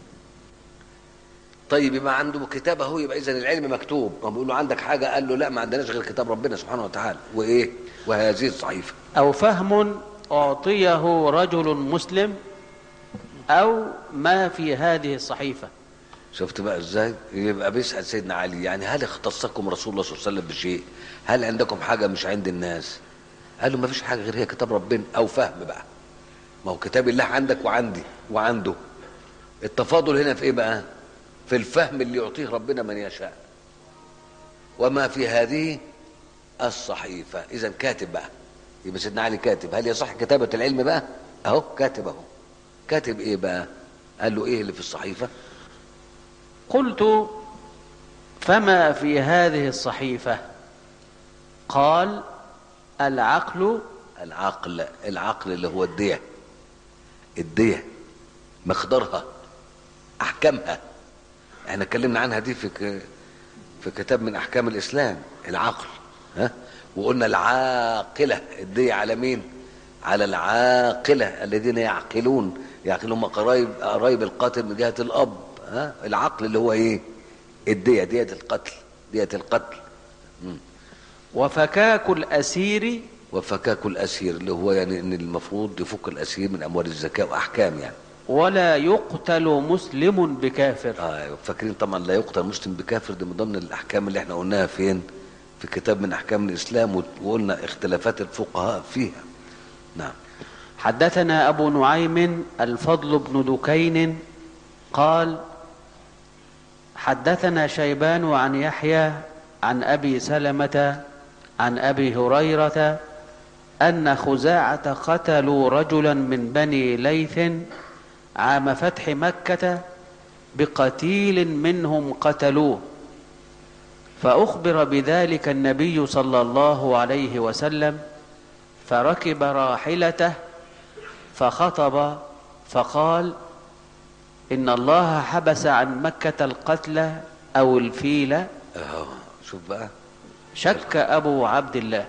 طيب يبقى عنده كتاب اهو يبقى اذا العلم مكتوب ما بيقول له عندك حاجه قال له لا ما عندناش غير كتاب ربنا سبحانه وتعالى وايه وهذه الصحيفه أو فهم أعطيه رجل مسلم أو ما في هذه الصحيفة شفت بقى ازاي يبقى بيسال سيدنا علي يعني هل اختصكم رسول الله صلى الله عليه وسلم بشيء هل عندكم حاجه مش عند الناس قال له ما فيش حاجه غير هي كتاب ربنا او فهم بقى ما هو كتاب الله عندك وعندي وعنده التفاضل هنا في ايه بقى في الفهم اللي يعطيه ربنا من يشاء وما في هذه الصحيفه اذا كاتب بقى يبقى سيدنا علي كاتب هل يصح كتابه العلم بقى اهو كاتب اهو كاتب ايه بقى قال له ايه اللي في الصحيفه قلت فما في هذه الصحيفة قال العقل العقل العقل اللي هو الدية الدية مقدارها احكامها احنا اتكلمنا عنها دي في ك... في كتاب من احكام الاسلام العقل ها وقلنا العاقلة الدية على مين على العاقلة الذين يعقلون يعقلون قرايب قرايب القاتل من جهة الاب ها العقل اللي هو ايه الدية دية القتل دية القتل وفكاك الأسير وفكاك الاسير اللي هو يعني ان المفروض يفك الاسير من اموال الزكاه واحكام يعني ولا يقتل مسلم بكافر آه فاكرين طبعا لا يقتل مسلم بكافر دي من ضمن الاحكام اللي احنا قلناها فين في كتاب من احكام الاسلام وقلنا اختلافات الفقهاء فيها نعم حدثنا أبو نعيم الفضل بن دكين قال حدثنا شيبان عن يحيى عن ابي سلمه عن ابي هريره ان خزاعه قتلوا رجلا من بني ليث عام فتح مكه بقتيل منهم قتلوه فاخبر بذلك النبي صلى الله عليه وسلم فركب راحلته فخطب فقال ان الله حبس عن مكه القتل او الفيل اهو شوف بقى شك ابو عبد الله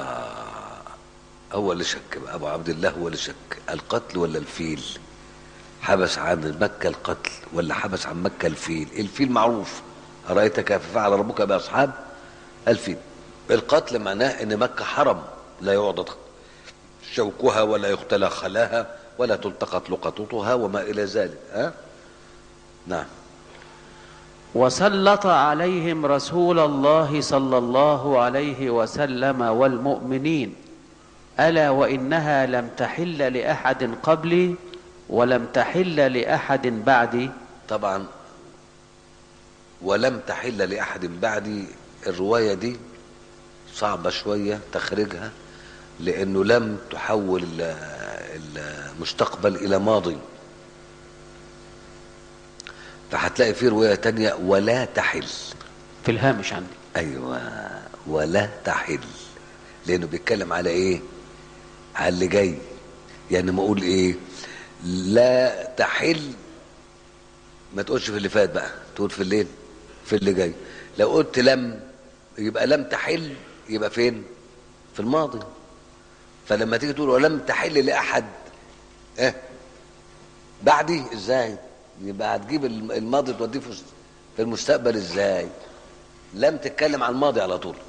هو اللي شك بقى ابو عبد الله هو اللي شك القتل ولا الفيل حبس عن مكة القتل ولا حبس عن مكة الفيل الفيل معروف أرأيت كيف فعل ربك بأصحاب الفيل القتل معناه ان مكة حرم لا يعضد شوكها ولا يختلى خلاها ولا تلتقط لقطتها وما إلى ذلك ها نعم وسلط عليهم رسول الله صلى الله عليه وسلم والمؤمنين الا وانها لم تحل لاحد قبلي ولم تحل لاحد بعدي طبعا ولم تحل لأحد بعدي الرواية دي صعبة شوية تخرجها لأنه لم تحول ال- المستقبل إلى ماضي فهتلاقي في رواية تانية ولا تحل في الهامش عندي أيوة ولا تحل لأنه بيتكلم على إيه على اللي جاي يعني ما أقول إيه لا تحل ما تقولش في اللي فات بقى تقول في الليل في اللي جاي لو قلت لم يبقى لم تحل يبقى فين في الماضي فلما تيجي تقول ولم تحل لاحد ايه بعدي ازاي يبقى هتجيب الم- الماضي توديه في في المستقبل ازاي لم تتكلم عن الماضي على طول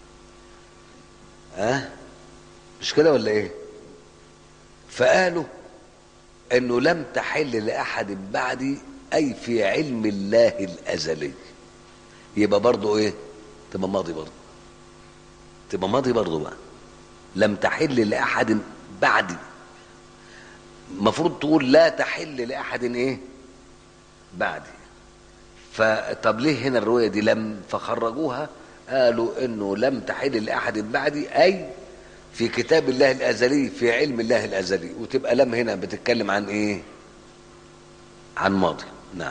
ها أه؟ مش كده ولا ايه فقالوا انه لم تحل لاحد بعدي اي في علم الله الازلي يبقى برضه ايه تبقى ماضي برضه تبقى ماضي برضه بقى لم تحل لاحد بعدي المفروض تقول لا تحل لاحد ايه بعدي فطب ليه هنا الروايه دي لم فخرجوها قالوا انه لم تحل لاحد بعدي اي في كتاب الله الازلي في علم الله الازلي وتبقى لم هنا بتتكلم عن ايه عن ماضي نعم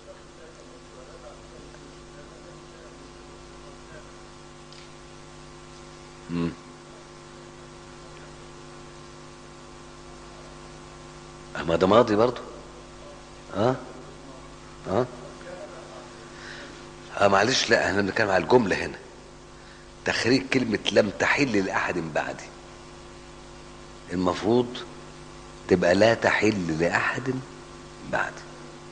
مم. ما ده ماضي برضه اه اه اه معلش لا احنا بنتكلم على الجمله هنا تخريج كلمه لم تحل لاحد بعدي المفروض تبقى لا تحل لاحد بعدي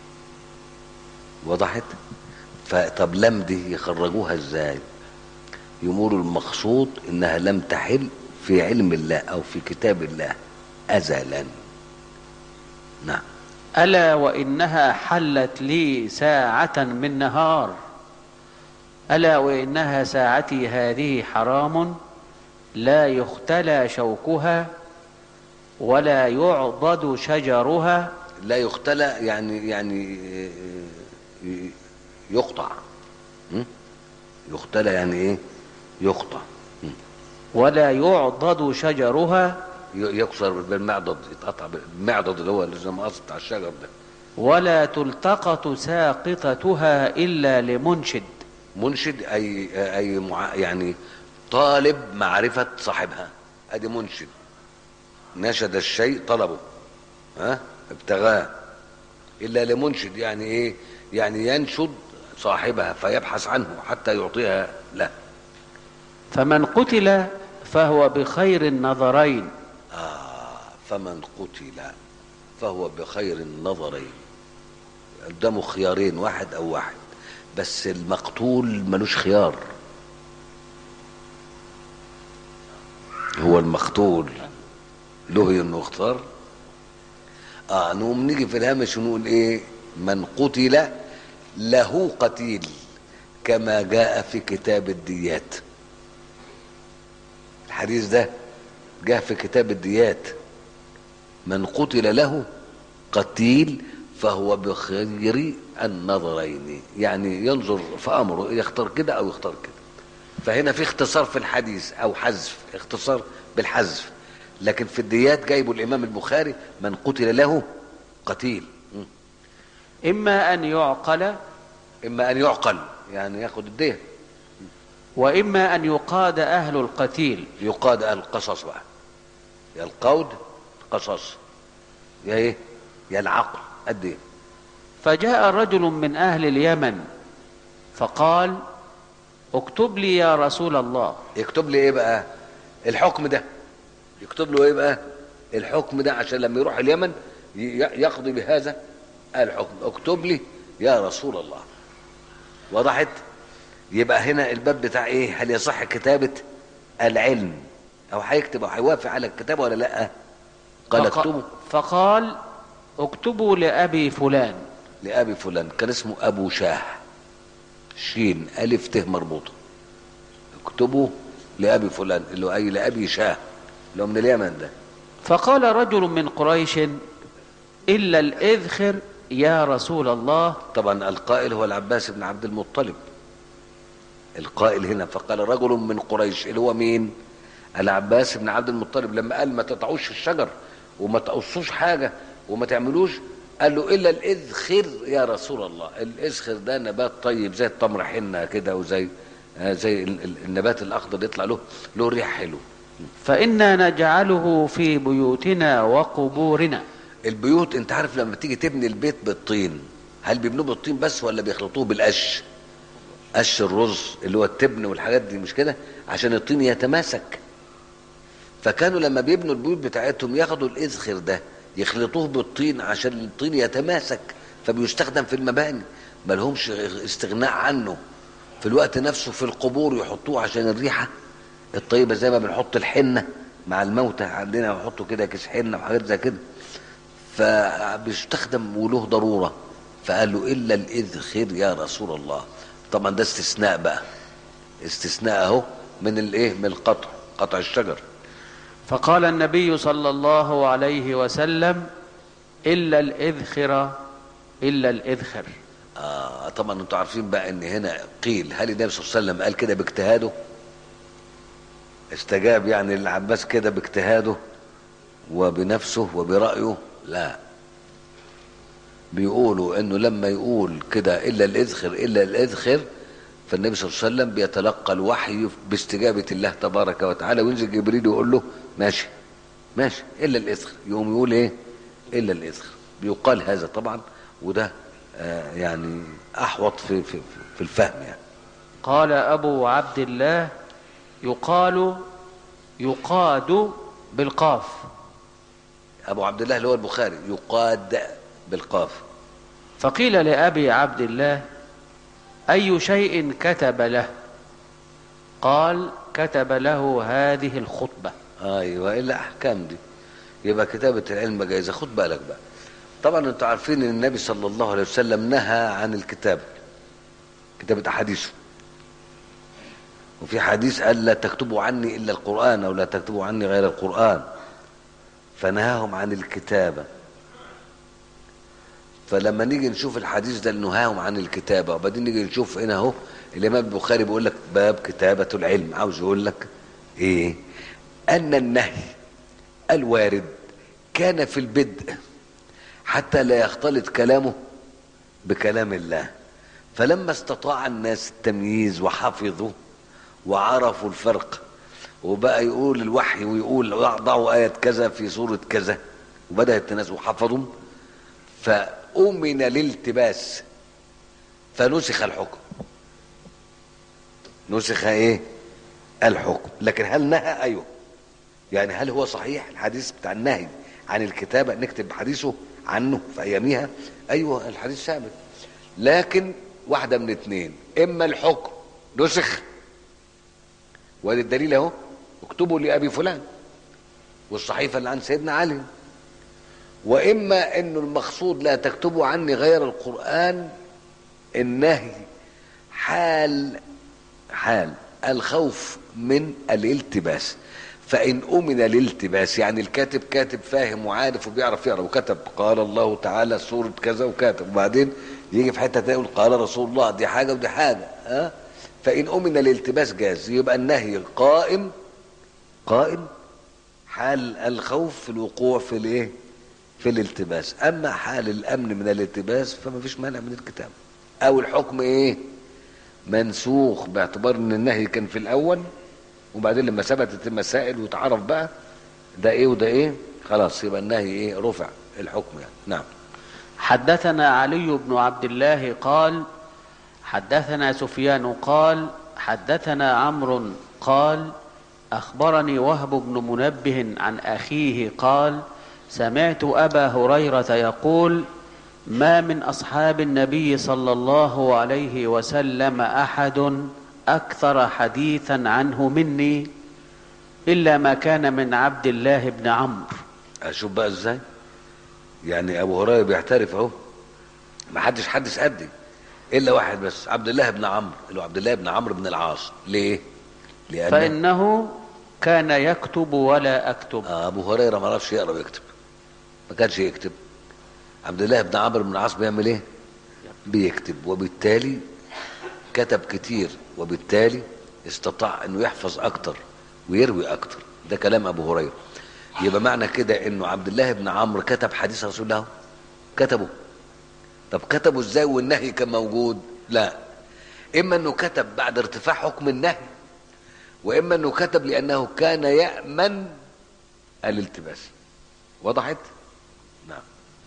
وضحت فطب لم دي يخرجوها ازاي يقولوا المقصود انها لم تحل في علم الله او في كتاب الله ازلا نعم الا وانها حلت لي ساعه من نهار الا وانها ساعتي هذه حرام لا يختلى شوكها ولا يعضد شجرها لا يختلى يعني يعني آه، يقطع م? يختلى يعني ايه يقطع م? ولا يعضد شجرها ي- يكسر بالمعضد يتقطع بالمعضد اللي هو اللي زي مقص بتاع الشجر ده ولا تلتقط ساقطتها الا لمنشد منشد اي اي مع يعني طالب معرفه صاحبها ادي منشد نشد الشيء طلبه ها ابتغاه الا لمنشد يعني ايه يعني ينشد صاحبها فيبحث عنه حتى يعطيها له فمن قتل فهو بخير النظرين آه فمن قتل فهو بخير النظرين قدامه خيارين واحد او واحد بس المقتول ملوش خيار هو المقتول له انه يختار اه نقوم نيجي في الهامش ونقول ايه من قتل له قتيل كما جاء في كتاب الديات الحديث ده جاء في كتاب الديات من قتل له قتيل فهو بخير النظرين يعني ينظر في امره يختار كده او يختار كده فهنا في اختصار في الحديث او حذف اختصار بالحذف لكن في الديات جايبه الامام البخاري من قتل له قتيل م. إما أن يعقل اما ان يعقل يعني ياخد الديه وإما أن يقاد أهل القتيل يقاد القصص بقى يا القود قصص يا ايه يا العقل قد ايه فجاء رجل من أهل اليمن فقال اكتب لي يا رسول الله يكتب لي ايه بقى الحكم ده يكتب له ايه بقى الحكم ده عشان لما يروح اليمن ي- يقضي بهذا الحكم اكتب لي يا رسول الله وضحت يبقى هنا الباب بتاع ايه هل يصح كتابة العلم او هيكتب او هيوافق على الكتابة ولا لا قال فق- اكتبه فقال اكتبوا لأبي فلان لأبي فلان كان اسمه أبو شاه شين ألف ت مربوطة اكتبوا لأبي فلان اللي هو أي لأبي شاه اللي هو من اليمن ده فقال رجل من قريش إلا الإذخر يا رسول الله طبعا القائل هو العباس بن عبد المطلب القائل هنا فقال رجل من قريش اللي هو مين العباس بن عبد المطلب لما قال ما تقطعوش في الشجر وما تقصوش حاجة وما تعملوش قال له إلا الإذخر يا رسول الله الإذخر ده نبات طيب زي التمر حنة كده وزي آه، زي ال- ال- النبات الأخضر يطلع له له ريح حلو فإنا نجعله في بيوتنا وقبورنا البيوت انت عارف لما تيجي تبني البيت بالطين هل بيبنوه بالطين بس ولا بيخلطوه بالقش قش الرز اللي هو التبن والحاجات دي مش كده عشان الطين يتماسك فكانوا لما بيبنوا البيوت بتاعتهم ياخدوا الاذخر ده يخلطوه بالطين عشان الطين يتماسك فبيستخدم في المباني ما لهمش استغناء عنه في الوقت نفسه في القبور يحطوه عشان الريحه الطيبه زي ما بنحط الحنه مع الموتى عندنا يحطوا كده كيس حنه وحاجات زي كده فبيستخدم وله ضروره فقال له الا الاذخر يا رسول الله طبعا ده استثناء بقى استثناء اهو من الايه من القطع قطع الشجر فقال النبي صلى الله عليه وسلم إلا الإذخر إلا الإذخر آه طبعا انتوا عارفين بقى ان هنا قيل هل النبي صلى الله عليه وسلم قال كده باجتهاده استجاب يعني العباس كده باجتهاده وبنفسه وبرأيه لا بيقولوا انه لما يقول كده الا الاذخر الا الاذخر فالنبي صلى الله عليه وسلم بيتلقى الوحي باستجابة الله تبارك وتعالى وينزل جبريل يقول له ماشي ماشي الا الاذخر يقوم يقول ايه الا الاذخر بيقال هذا طبعا وده آه يعني احوط في في في الفهم يعني قال أبو عبد الله يقال يقاد بالقاف ابو عبد الله اللي هو البخاري يقاد بالقاف فقيل لأبي عبد الله أي شيء كتب له قال كتب له هذه الخطبة ايوه الا احكام دي يبقى كتابه العلم جايزه خد بالك بقى طبعا انتوا عارفين ان النبي صلى الله عليه وسلم نهى عن الكتابه كتابه احاديثه وفي حديث قال لا تكتبوا عني الا القران او لا تكتبوا عني غير القران فنهاهم عن الكتابه فلما نيجي نشوف الحديث ده اللي نهاهم عن الكتابه وبعدين نيجي نشوف هنا اهو الامام البخاري بيقول لك باب كتابه العلم عاوز يقول لك ايه ان النهي الوارد كان في البدء حتى لا يختلط كلامه بكلام الله فلما استطاع الناس التمييز وحفظوا وعرفوا الفرق وبقى يقول الوحي ويقول ضعوا آية كذا في سورة كذا وبدأت الناس وحفظوا فأمن الالتباس فنسخ الحكم نسخ ايه الحكم لكن هل نهى ايوه يعني هل هو صحيح الحديث بتاع النهي عن الكتابة نكتب حديثه عنه في ايامها ايوه الحديث ثابت لكن واحدة من اتنين اما الحكم نسخ وادي الدليل اهو اكتبوا لابي فلان والصحيفة اللي عن سيدنا علي واما انه المقصود لا تكتبوا عني غير القرآن النهي حال حال الخوف من الالتباس فإن أمن الالتباس يعني الكاتب كاتب فاهم وعارف وبيعرف يقرأ وكتب قال الله تعالى سورة كذا وكاتب وبعدين يجي في حتة تانية يقول قال رسول الله دي حاجة ودي حاجة ها فإن أمن الالتباس جاز يبقى النهي قائم قائم حال الخوف في الوقوع في الايه في الالتباس اما حال الامن من الالتباس فما فيش مانع من الكتاب او الحكم ايه منسوخ باعتبار ان النهي كان في الاول وبعدين لما ثبتت المسائل وتعرف بقى ده ايه وده ايه خلاص يبقى النهي ايه رفع الحكم يعني نعم حدثنا علي بن عبد الله قال حدثنا سفيان قال حدثنا عمرو قال اخبرني وهب بن منبه عن اخيه قال سمعت ابا هريره يقول ما من اصحاب النبي صلى الله عليه وسلم احد اكثر حديثا عنه مني الا ما كان من عبد الله بن عمرو اشوف بقى ازاي يعني ابو هريره بيعترف اهو ما حدش حدث قدي الا واحد بس عبد الله بن عمرو اللي هو عبد الله بن عمرو بن العاص ليه لان فانه كان يكتب ولا اكتب آه ابو هريره ما عرفش يقرا ويكتب ما كانش يكتب عبد الله بن عمرو بن العاص بيعمل ايه بيكتب وبالتالي كتب كتير وبالتالي استطاع انه يحفظ اكتر ويروي اكتر ده كلام ابو هريره يبقى معنى كده انه عبد الله بن عمرو كتب حديث رسول الله كتبه طب كتبه ازاي والنهي كان موجود لا اما انه كتب بعد ارتفاع حكم النهي واما انه كتب لانه كان يامن الالتباس وضحت نعم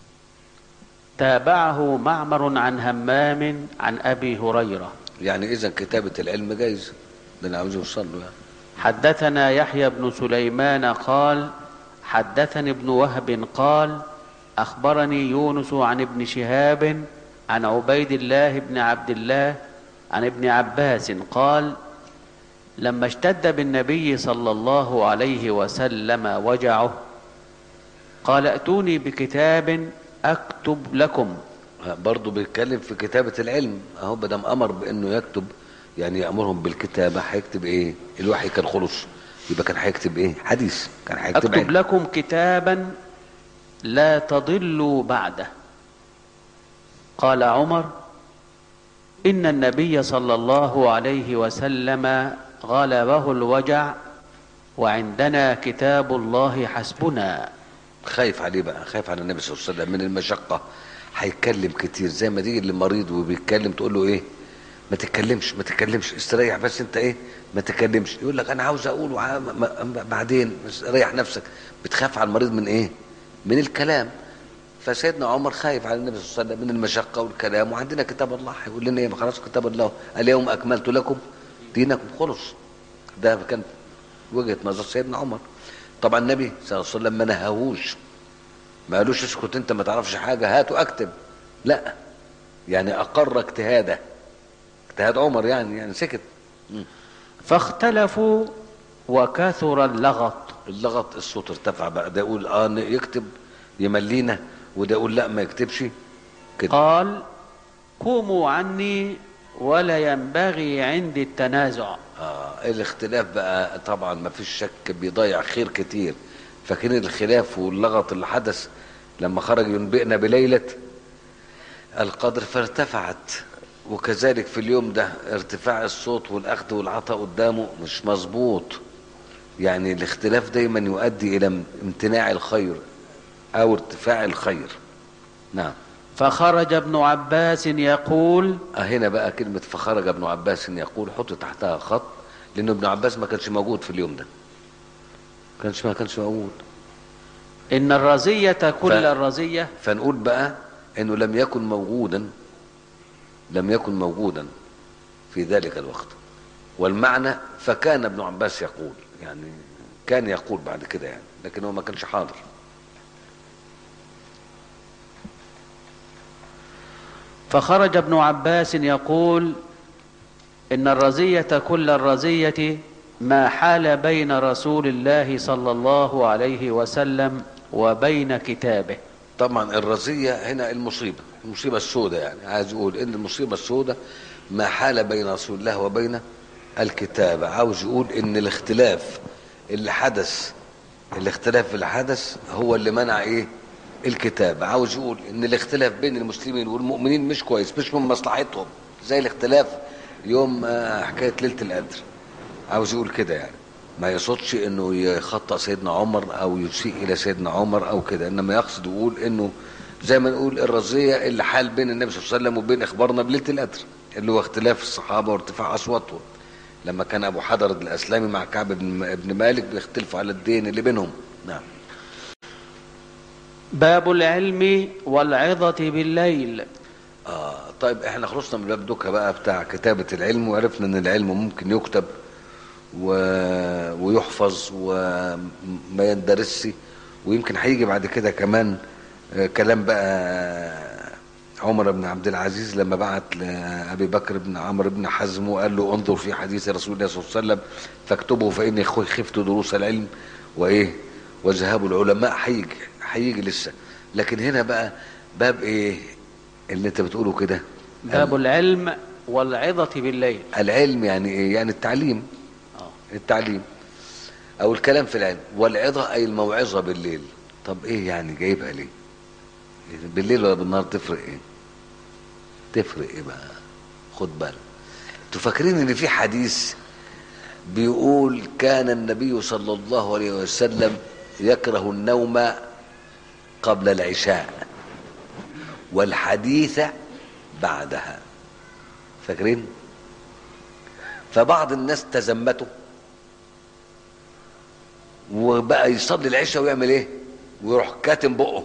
تابعه معمر عن همام عن ابي هريره يعني اذا كتابه العلم جايز ده انا عاوز اوصل له يعني حدثنا يحيى بن سليمان قال حدثني ابن وهب قال اخبرني يونس عن ابن شهاب عن عبيد الله بن عبد الله عن ابن عباس قال لما اشتد بالنبي صلى الله عليه وسلم وجعه قال ائتوني بكتاب اكتب لكم برضه بيتكلم في كتابة العلم اهو بدم امر بانه يكتب يعني يامرهم بالكتابة هيكتب ايه الوحي كان خلص يبقى كان هيكتب ايه حديث كان هيكتب اكتب علم لكم كتابا لا تضلوا بعده قال عمر ان النبي صلى الله عليه وسلم غلبه الوجع وعندنا كتاب الله حسبنا خايف عليه بقى خايف على النبي صلى الله عليه وسلم من المشقة هيتكلم كتير زي ما تيجي اللي مريض وبيتكلم تقول له ايه ما تتكلمش ما تتكلمش استريح بس انت ايه ما تتكلمش يقول لك انا عاوز اقول وع- ما- ما- بعدين بس ريح نفسك بتخاف على المريض من ايه من الكلام فسيدنا عمر خايف على النبي صلى الله عليه وسلم من المشقة والكلام وعندنا كتاب الله هيقول لنا ايه خلاص كتاب الله اليوم اكملت لكم دينكم خلص ده كان وجهة نظر سيدنا عمر طبعا النبي صلى الله عليه وسلم ما نهاهوش ما قالوش اسكت انت ما تعرفش حاجه هات واكتب لا يعني اقر اجتهاده اجتهاد عمر يعني يعني سكت مم. فاختلفوا وكثر اللغط اللغط الصوت ارتفع بقى ده يقول اه ن- يكتب يملينا وده يقول لا ما يكتبش كده قال قوموا عني ولا ينبغي عندي التنازع آه الاختلاف بقى طبعا ما فيش شك بيضيع خير كتير فاكرين الخلاف واللغط اللي حدث لما خرج ينبئنا بليلة القدر فارتفعت وكذلك في اليوم ده ارتفاع الصوت والأخذ والعطاء قدامه مش مظبوط يعني الاختلاف دايما يؤدي إلى امتناع الخير أو ارتفاع الخير نعم فخرج ابن عباس يقول آه هنا بقى كلمة فخرج ابن عباس يقول حط تحتها خط لأنه ابن عباس ما كانش موجود في اليوم ده كانش ما كانش موجود إن الرزية كل ف- الرزية فنقول بقى انه لم يكن موجودا لم يكن موجودا في ذلك الوقت والمعنى فكان ابن عباس يقول يعني كان يقول بعد كده يعني لكن هو ما كانش حاضر فخرج ابن عباس يقول إن الرزية كل الرزية ما حال بين رسول الله صلى الله عليه وسلم وبين كتابه طبعا الرزية هنا المصيبة المصيبة السوداء يعني عايز يقول ان المصيبة السوداء ما حال بين رسول الله وبين الكتابة عاوز يقول ان الاختلاف اللي حدث الاختلاف اللي حدث هو اللي منع ايه الكتابة عاوز يقول ان الاختلاف بين المسلمين والمؤمنين مش كويس مش من مصلحتهم زي الاختلاف يوم آه، حكايه ليله القدر عاوز يقول كده يعني ما يقصدش انه يخطأ سيدنا عمر او يسيء الى سيدنا عمر او كده انما يقصد يقول انه زي ما نقول الرزيه اللي حال بين النبي صلى الله عليه وسلم وبين اخبارنا بليله القدر اللي هو اختلاف الصحابه وارتفاع اصواتهم لما كان ابو حضرد الاسلامي مع كعب بن بن مالك بيختلفوا على الدين اللي بينهم نعم باب العلم والعظة بالليل آه طيب احنا خلصنا من باب دوكا بقى بتاع كتابة العلم وعرفنا ان العلم ممكن يكتب و... ويحفظ وما يندرسش ويمكن هيجي بعد كده كمان آه، كلام بقى عمر بن عبد العزيز لما بعت لابي بكر بن عمرو بن حزم وقال له انظر في حديث رسول الله صلى الله عليه وسلم فاكتبه فاني خفت دروس العلم وايه وذهاب العلماء هيجي هيجي لسه لكن هنا بقى باب ايه اللي انت بتقوله كده باب العلم والعظة بالليل العلم يعني ايه يعني التعليم آه. التعليم او الكلام في العلم والعظة اي الموعظة بالليل طب ايه يعني جايبها ليه بالليل ولا بالنهار تفرق ايه تفرق ايه بقى خد بالك انتوا فاكرين ان في حديث بيقول كان النبي صلى الله عليه وسلم يكره النوم قبل العشاء والحديث بعدها فاكرين فبعض الناس تزمته وبقى يصلي العشاء ويعمل ايه ويروح كاتم بقه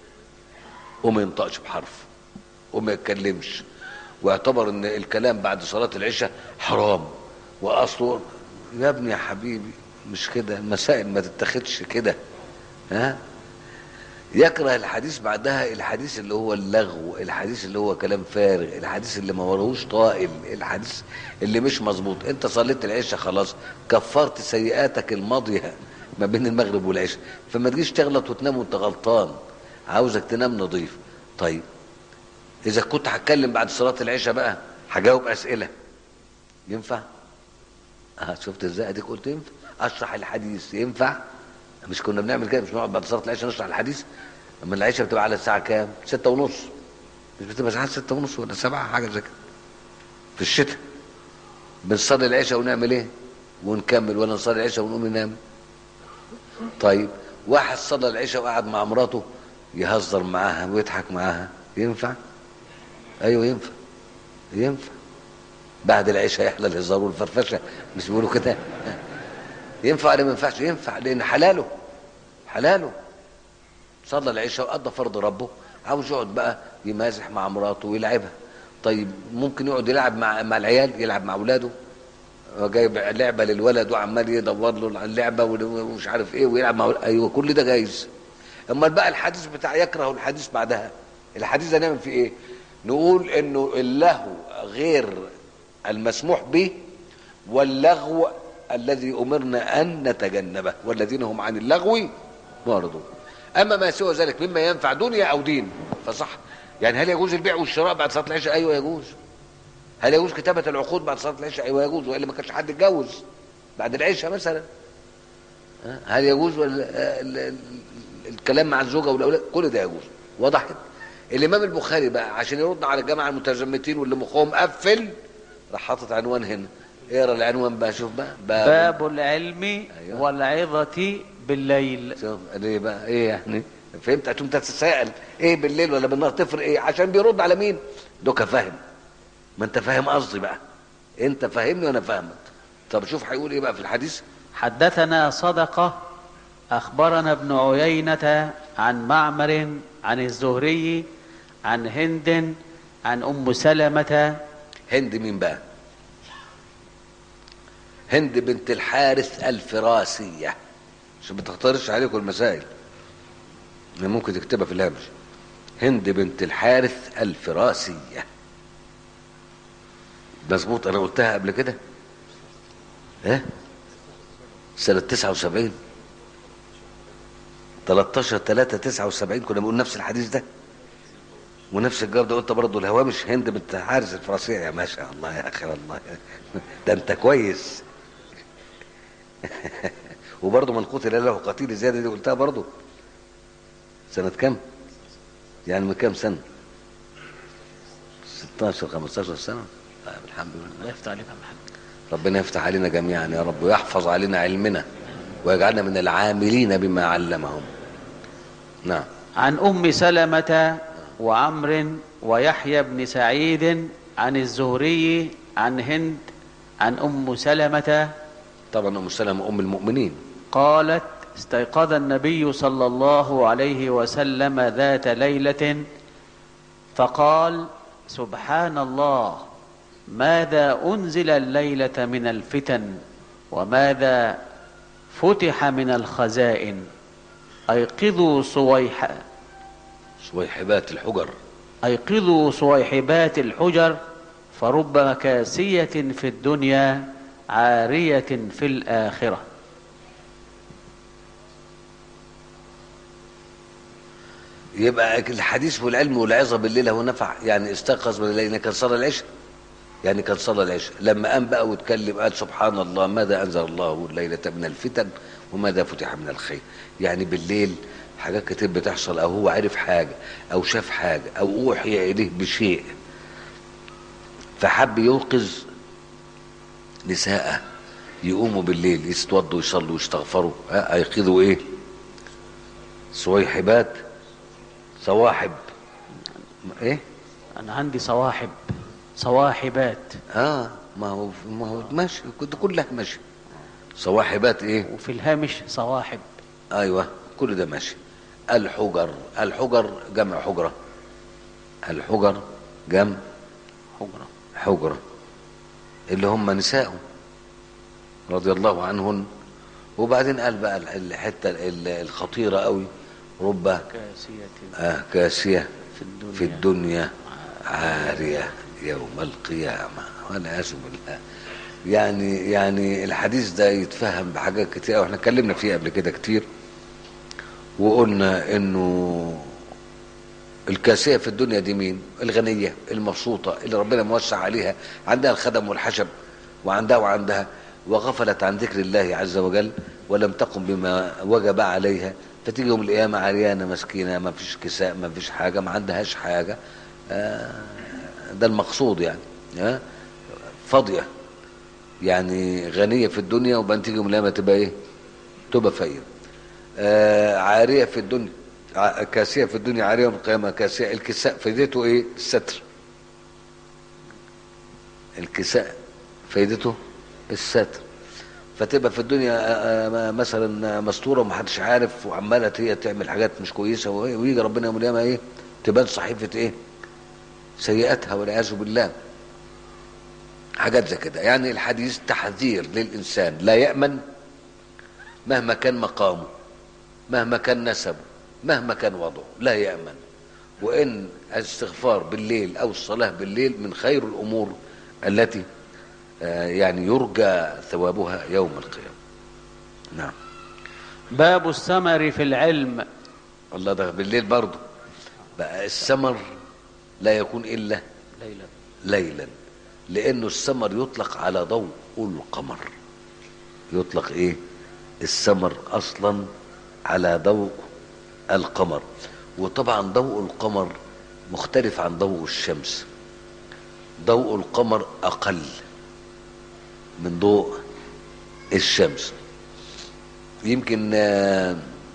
وما ينطقش بحرف وما يتكلمش واعتبر ان الكلام بعد صلاة العشاء حرام واصله يا ابني يا حبيبي مش كده المسائل ما تتاخدش كده ها يكره الحديث بعدها الحديث اللي هو اللغو الحديث اللي هو كلام فارغ الحديث اللي ما وراهوش طائل الحديث اللي مش مظبوط انت صليت العشاء خلاص كفرت سيئاتك الماضيه ما بين المغرب والعشاء فما تجيش تغلط وتنام وانت غلطان عاوزك تنام نظيف طيب اذا كنت هتكلم بعد صلاه العشاء بقى هجاوب اسئله ينفع اه شفت ازاي اديك قلت ينفع اشرح الحديث ينفع مش كنا بنعمل كده مش نقعد بعد صلاه العشاء نشرح الحديث اما العشاء بتبقى على الساعه كام ستة ونص مش بتبقى ساعات ستة ونص ولا سبعة حاجه زي كده في الشتاء بنصلي العشاء ونعمل ايه ونكمل ولا نصلي العشاء ونقوم ننام طيب واحد صلى العشاء وقعد مع مراته يهزر معاها ويضحك معاها ينفع ايوه ينفع ينفع بعد العشاء يحلى الهزار والفرفشه مش بيقولوا كده ينفع ولا ما ينفعش ينفع لان حلاله حلاله صلى العشاء وقضى فرض ربه عاوز يقعد بقى يمازح مع مراته ويلعبها طيب ممكن يقعد يلعب مع مع العيال يلعب مع اولاده هو جايب لعبه للولد وعمال يدور له على اللعبه ومش عارف ايه ويلعب مع ايوه كل ده جايز اما بقى الحديث بتاع يكره الحديث بعدها الحديث ده نعمل فيه ايه نقول انه اللهو غير المسموح به واللغو الذي امرنا ان نتجنبه والذين هم عن اللغو معرضون اما ما سوى ذلك مما ينفع دنيا او دين فصح يعني هل يجوز البيع والشراء بعد صلاه العشاء ايوه يجوز هل يجوز كتابه العقود بعد صلاه العشاء ايوه يجوز والا ما كانش حد اتجوز بعد العشاء مثلا ها؟ هل يجوز ولا ال- ال- الكلام مع الزوجه والاولاد كل ده يجوز وضحت الامام البخاري بقى عشان يرد على الجماعه المتزمتين واللي مخهم قفل راح حاطط عنوان هنا اقرا العنوان بقى شوف بقى باب, باب العلم أيوة. والعظة بالليل شوف ليه بقى ايه يعني فهمت هتقوم تتساءل ايه بالليل ولا بالنهار تفرق ايه عشان بيرد على مين دوكا فاهم ما انت فاهم قصدي بقى انت فاهمني وانا فاهمك طب شوف هيقول ايه بقى في الحديث حدثنا صدقة أخبرنا ابن عيينة عن معمر عن الزهري عن هند عن أم سلمة هند مين بقى هند بنت الحارث الفراسية عشان ما تختارش عليكم المسائل يعني ممكن تكتبها في الهامش هند بنت الحارث الفراسية مظبوط انا قلتها قبل كده ها سنة 79 13 3 79 كنا بنقول نفس الحديث ده ونفس الجار ده قلت برضه الهوامش هند بنت حارس الفرنسية يا ما شاء الله يا اخي والله ده انت كويس وبرضه من قتل له قتيل زيادة دي قلتها برضه سنة كام؟ يعني من كام سنة؟ 16 15 سنة طيب الحمد لله الله يفتح عليك يا محمد ربنا يفتح علينا جميعا يا رب ويحفظ علينا علمنا ويجعلنا من العاملين بما علمهم نعم عن ام سلمه وعمر ويحيى بن سعيد عن الزهري عن هند عن ام سلمه طبعا ام سلمة ام المؤمنين قالت استيقظ النبي صلى الله عليه وسلم ذات ليله فقال سبحان الله ماذا انزل الليله من الفتن وماذا فتح من الخزائن ايقظوا صويح صويحبات الحجر ايقظوا صويحبات الحجر فرب كاسيه في الدنيا عاريه في الاخره يبقى الحديث والعلم والعظه بالليل هو نفع يعني استيقظ من الليل كان صلى العشاء يعني كان صلى العشاء لما قام بقى واتكلم قال سبحان الله ماذا انزل الله الليله من الفتن وماذا فتح من الخير يعني بالليل حاجات كتير بتحصل او هو عرف حاجه او شاف حاجه او اوحي اليه بشيء فحب يوقظ نساءه يقوموا بالليل يستوضوا يصلوا يستغفروا ها ايقظوا ايه صويحبات صواحب ايه انا عندي صواحب صواحبات اه ما هو ما هو ماشي كنت كلها ماشي صواحبات ايه وفي الهامش صواحب ايوه كل ده ماشي الحجر الحجر جمع حجره الحجر جمع حجره حجره اللي هم نساء رضي الله عنهن وبعدين قال بقى الحته الخطيره قوي رب كاسيه آه كاسيه في الدنيا في الدنيا عاريه يوم القيامه والعياذ بالله يعني يعني الحديث ده يتفهم بحاجات كتير واحنا اتكلمنا فيه قبل كده كتير وقلنا انه الكاسيه في الدنيا دي مين الغنيه المبسوطه اللي ربنا موسع عليها عندها الخدم والحشب وعندها وعندها وغفلت عن ذكر الله عز وجل ولم تقم بما وجب عليها فتيجي يوم القيامه عريانه مسكينه ما فيش كساء ما فيش حاجه ما عندهاش حاجه آه، ده المقصود يعني آه، فاضيه يعني غنيه في الدنيا وبعدين تيجي يوم القيامه تبقى ايه تبقى فقيره آه، عاريه في الدنيا ع- كاسيه في الدنيا عاريه يوم القيامه كاسيه الكساء فايدته ايه الستر الكساء فايدته الستر فتبقى في الدنيا آه، آه، مثلا مستوره ومحدش عارف وعماله هي تعمل حاجات مش كويسه وإيه، ويجي ربنا يوم القيامه ايه تبان صحيفه ايه سيئاتها والعياذ بالله حاجات زي كده يعني الحديث تحذير للانسان لا يامن مهما كان مقامه مهما كان نسبه مهما كان وضعه لا يامن وان الاستغفار بالليل او الصلاه بالليل من خير الامور التي آه، يعني يرجى ثوابها يوم القيامه نعم باب الثمر في العلم الله ده بالليل برضه بقى الثمر لا يكون الا ليلى ليلا لانه الثمر يطلق على ضوء القمر يطلق ايه الثمر اصلا على ضوء القمر وطبعا ضوء القمر مختلف عن ضوء الشمس ضوء القمر اقل من ضوء الشمس يمكن آه،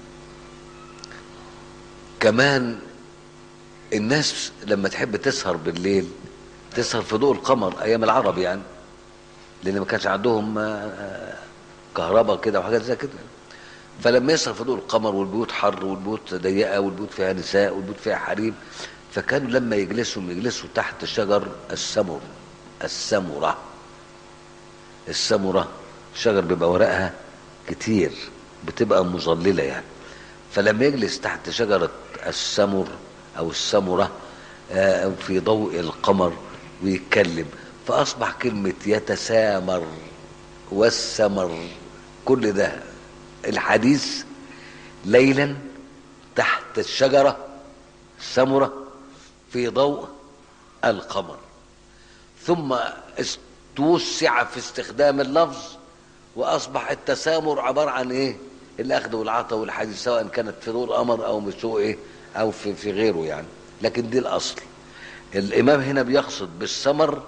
كمان الناس لما تحب تسهر بالليل تسهر في ضوء القمر ايام العرب يعني لان ما كانش عندهم آه، كهرباء كده وحاجات زي كده فلما يسهر في ضوء القمر والبيوت حر والبيوت ضيقه والبيوت فيها نساء والبيوت فيها حريم فكانوا لما يجلسوا يجلسوا تحت شجر السمر السمره السمره شجر بيبقى ورقها كتير بتبقى مظلله يعني فلما يجلس تحت شجره السمر او السمره آه، في ضوء القمر ويتكلم فاصبح كلمه يتسامر والسمر كل ده الحديث ليلا تحت الشجره السمره في ضوء القمر ثم است- توسع في استخدام اللفظ واصبح التسامر عباره عن ايه الاخذ والعطاء والحديث سواء كانت في ضوء القمر او في ضوء ايه او في, في غيره يعني لكن دي الاصل الامام هنا بيقصد بالثمر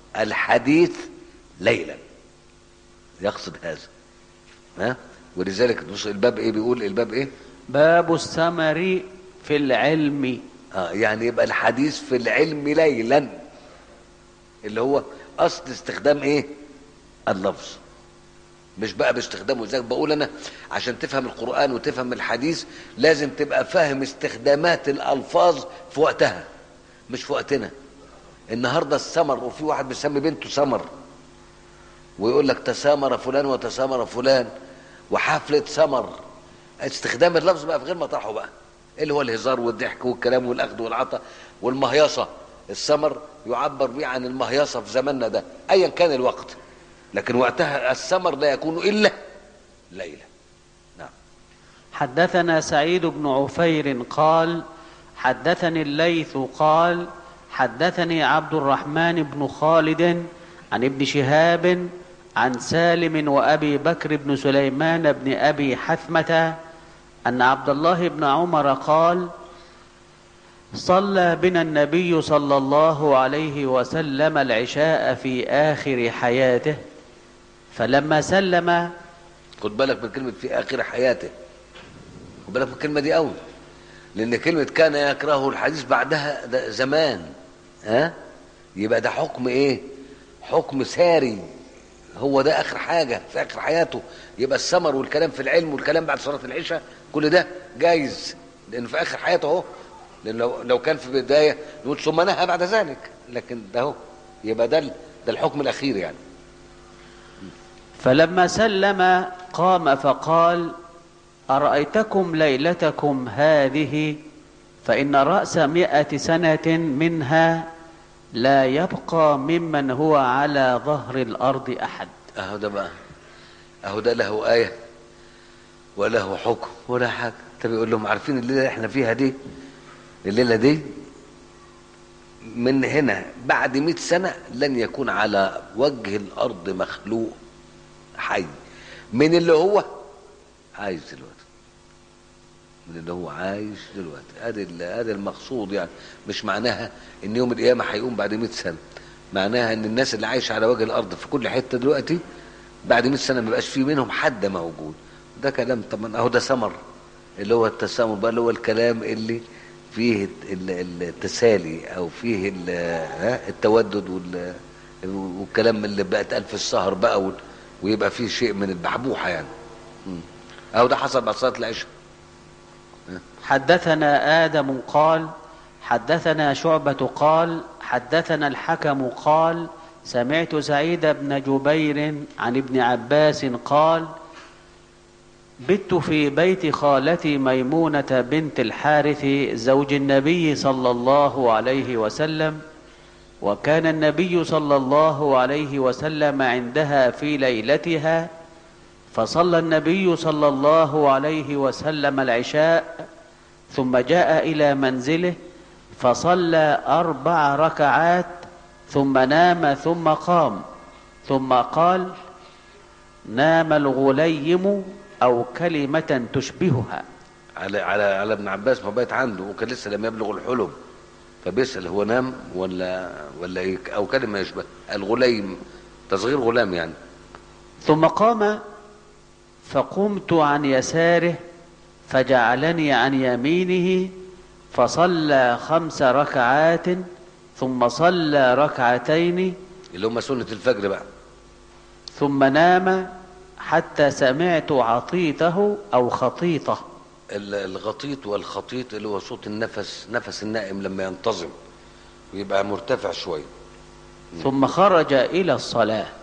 الحديث ليلا يقصد هذا ها ولذلك بص الباب ايه بيقول الباب ايه باب الثمر في العلم اه يعني يبقى الحديث في العلم ليلا اللي هو اصل استخدام ايه اللفظ مش بقى باستخدامه زي بقول انا عشان تفهم القران وتفهم الحديث لازم تبقى فاهم استخدامات الالفاظ في وقتها مش في وقتنا النهارده السمر وفي واحد بيسمي بنته سمر ويقول لك تسامر فلان وتسامر فلان وحفله سمر استخدام اللفظ بقى في غير مطرحه بقى اللي هو الهزار والضحك والكلام والاخذ والعطاء والمهيصه السمر يعبر به عن المهيصه في زماننا ده ايا كان الوقت لكن وقتها السمر لا يكون الا ليله نعم حدثنا سعيد بن عفير قال حدثني الليث قال حدثني عبد الرحمن بن خالد عن ابن شهاب عن سالم وابي بكر بن سليمان بن ابي حثمه ان عبد الله بن عمر قال صلى بنا النبي صلى الله عليه وسلم العشاء في اخر حياته فلما سلم خد بالك من كلمه في اخر حياته خد بالك من الكلمه دي قوي لان كلمه كان يكره الحديث بعدها ده زمان ها يبقى ده حكم ايه حكم ساري هو ده اخر حاجه في اخر حياته يبقى السمر والكلام في العلم والكلام بعد صلاه العشاء كل ده جايز لان في اخر حياته اهو لان لو لو كان في بدايه نقول ثم نهى بعد ذلك لكن ده اهو يبقى ده ال- ده الحكم الاخير يعني فلما سلم قام فقال ارايتكم ليلتكم هذه فان راس مائه سنه منها لا يبقى ممن هو على ظهر الارض احد اهو ده بقى اهو ده له ايه وله حكم ولا حاجه انت بيقول لهم عارفين الليله اللي احنا فيها دي الليله دي من هنا بعد مئة سنة لن يكون على وجه الأرض مخلوق حي من اللي هو عايش دلوقتي من اللي هو عايش دلوقتي ادي ال- ادي المقصود يعني مش معناها ان يوم القيامه هيقوم بعد 100 سنه معناها ان الناس اللي عايشه على وجه الارض في كل حته دلوقتي بعد 100 سنه ما يبقاش في منهم حد موجود ده كلام طبعا اهو ده سمر اللي هو التسامر بقى اللي هو الكلام اللي فيه ال- ال- التسالي او فيه ال- ها، التودد وال- والكلام اللي بقى اتقال في السهر بقى وال- ويبقى فيه شيء من البحبوحه يعني مم. اهو ده حصل بعد صلاه العشاء حدثنا ادم قال حدثنا شعبه قال حدثنا الحكم قال سمعت سعيد بن جبير عن ابن عباس قال بت في بيت خالتي ميمونه بنت الحارث زوج النبي صلى الله عليه وسلم وكان النبي صلى الله عليه وسلم عندها في ليلتها فصلى النبي صلى الله عليه وسلم العشاء ثم جاء الى منزله فصلى اربع ركعات ثم نام ثم قام ثم قال نام الغليم او كلمه تشبهها على على على ابن عباس ما بقت عنده وكان لسه لم يبلغ الحلم فبيسأل هو نام ولا ولا ايه او كلمه يشبه الغليم تصغير غلام يعني ثم قام فقمت عن يساره فجعلني عن يمينه فصلى خمس ركعات ثم صلى ركعتين اللي هم سنه الفجر بقى ثم نام حتى سمعت عطيته او خطيطه ال- الغطيط والخطيط اللي هو صوت النفس نفس النائم لما ينتظم ويبقى مرتفع شويه ثم خرج الى الصلاه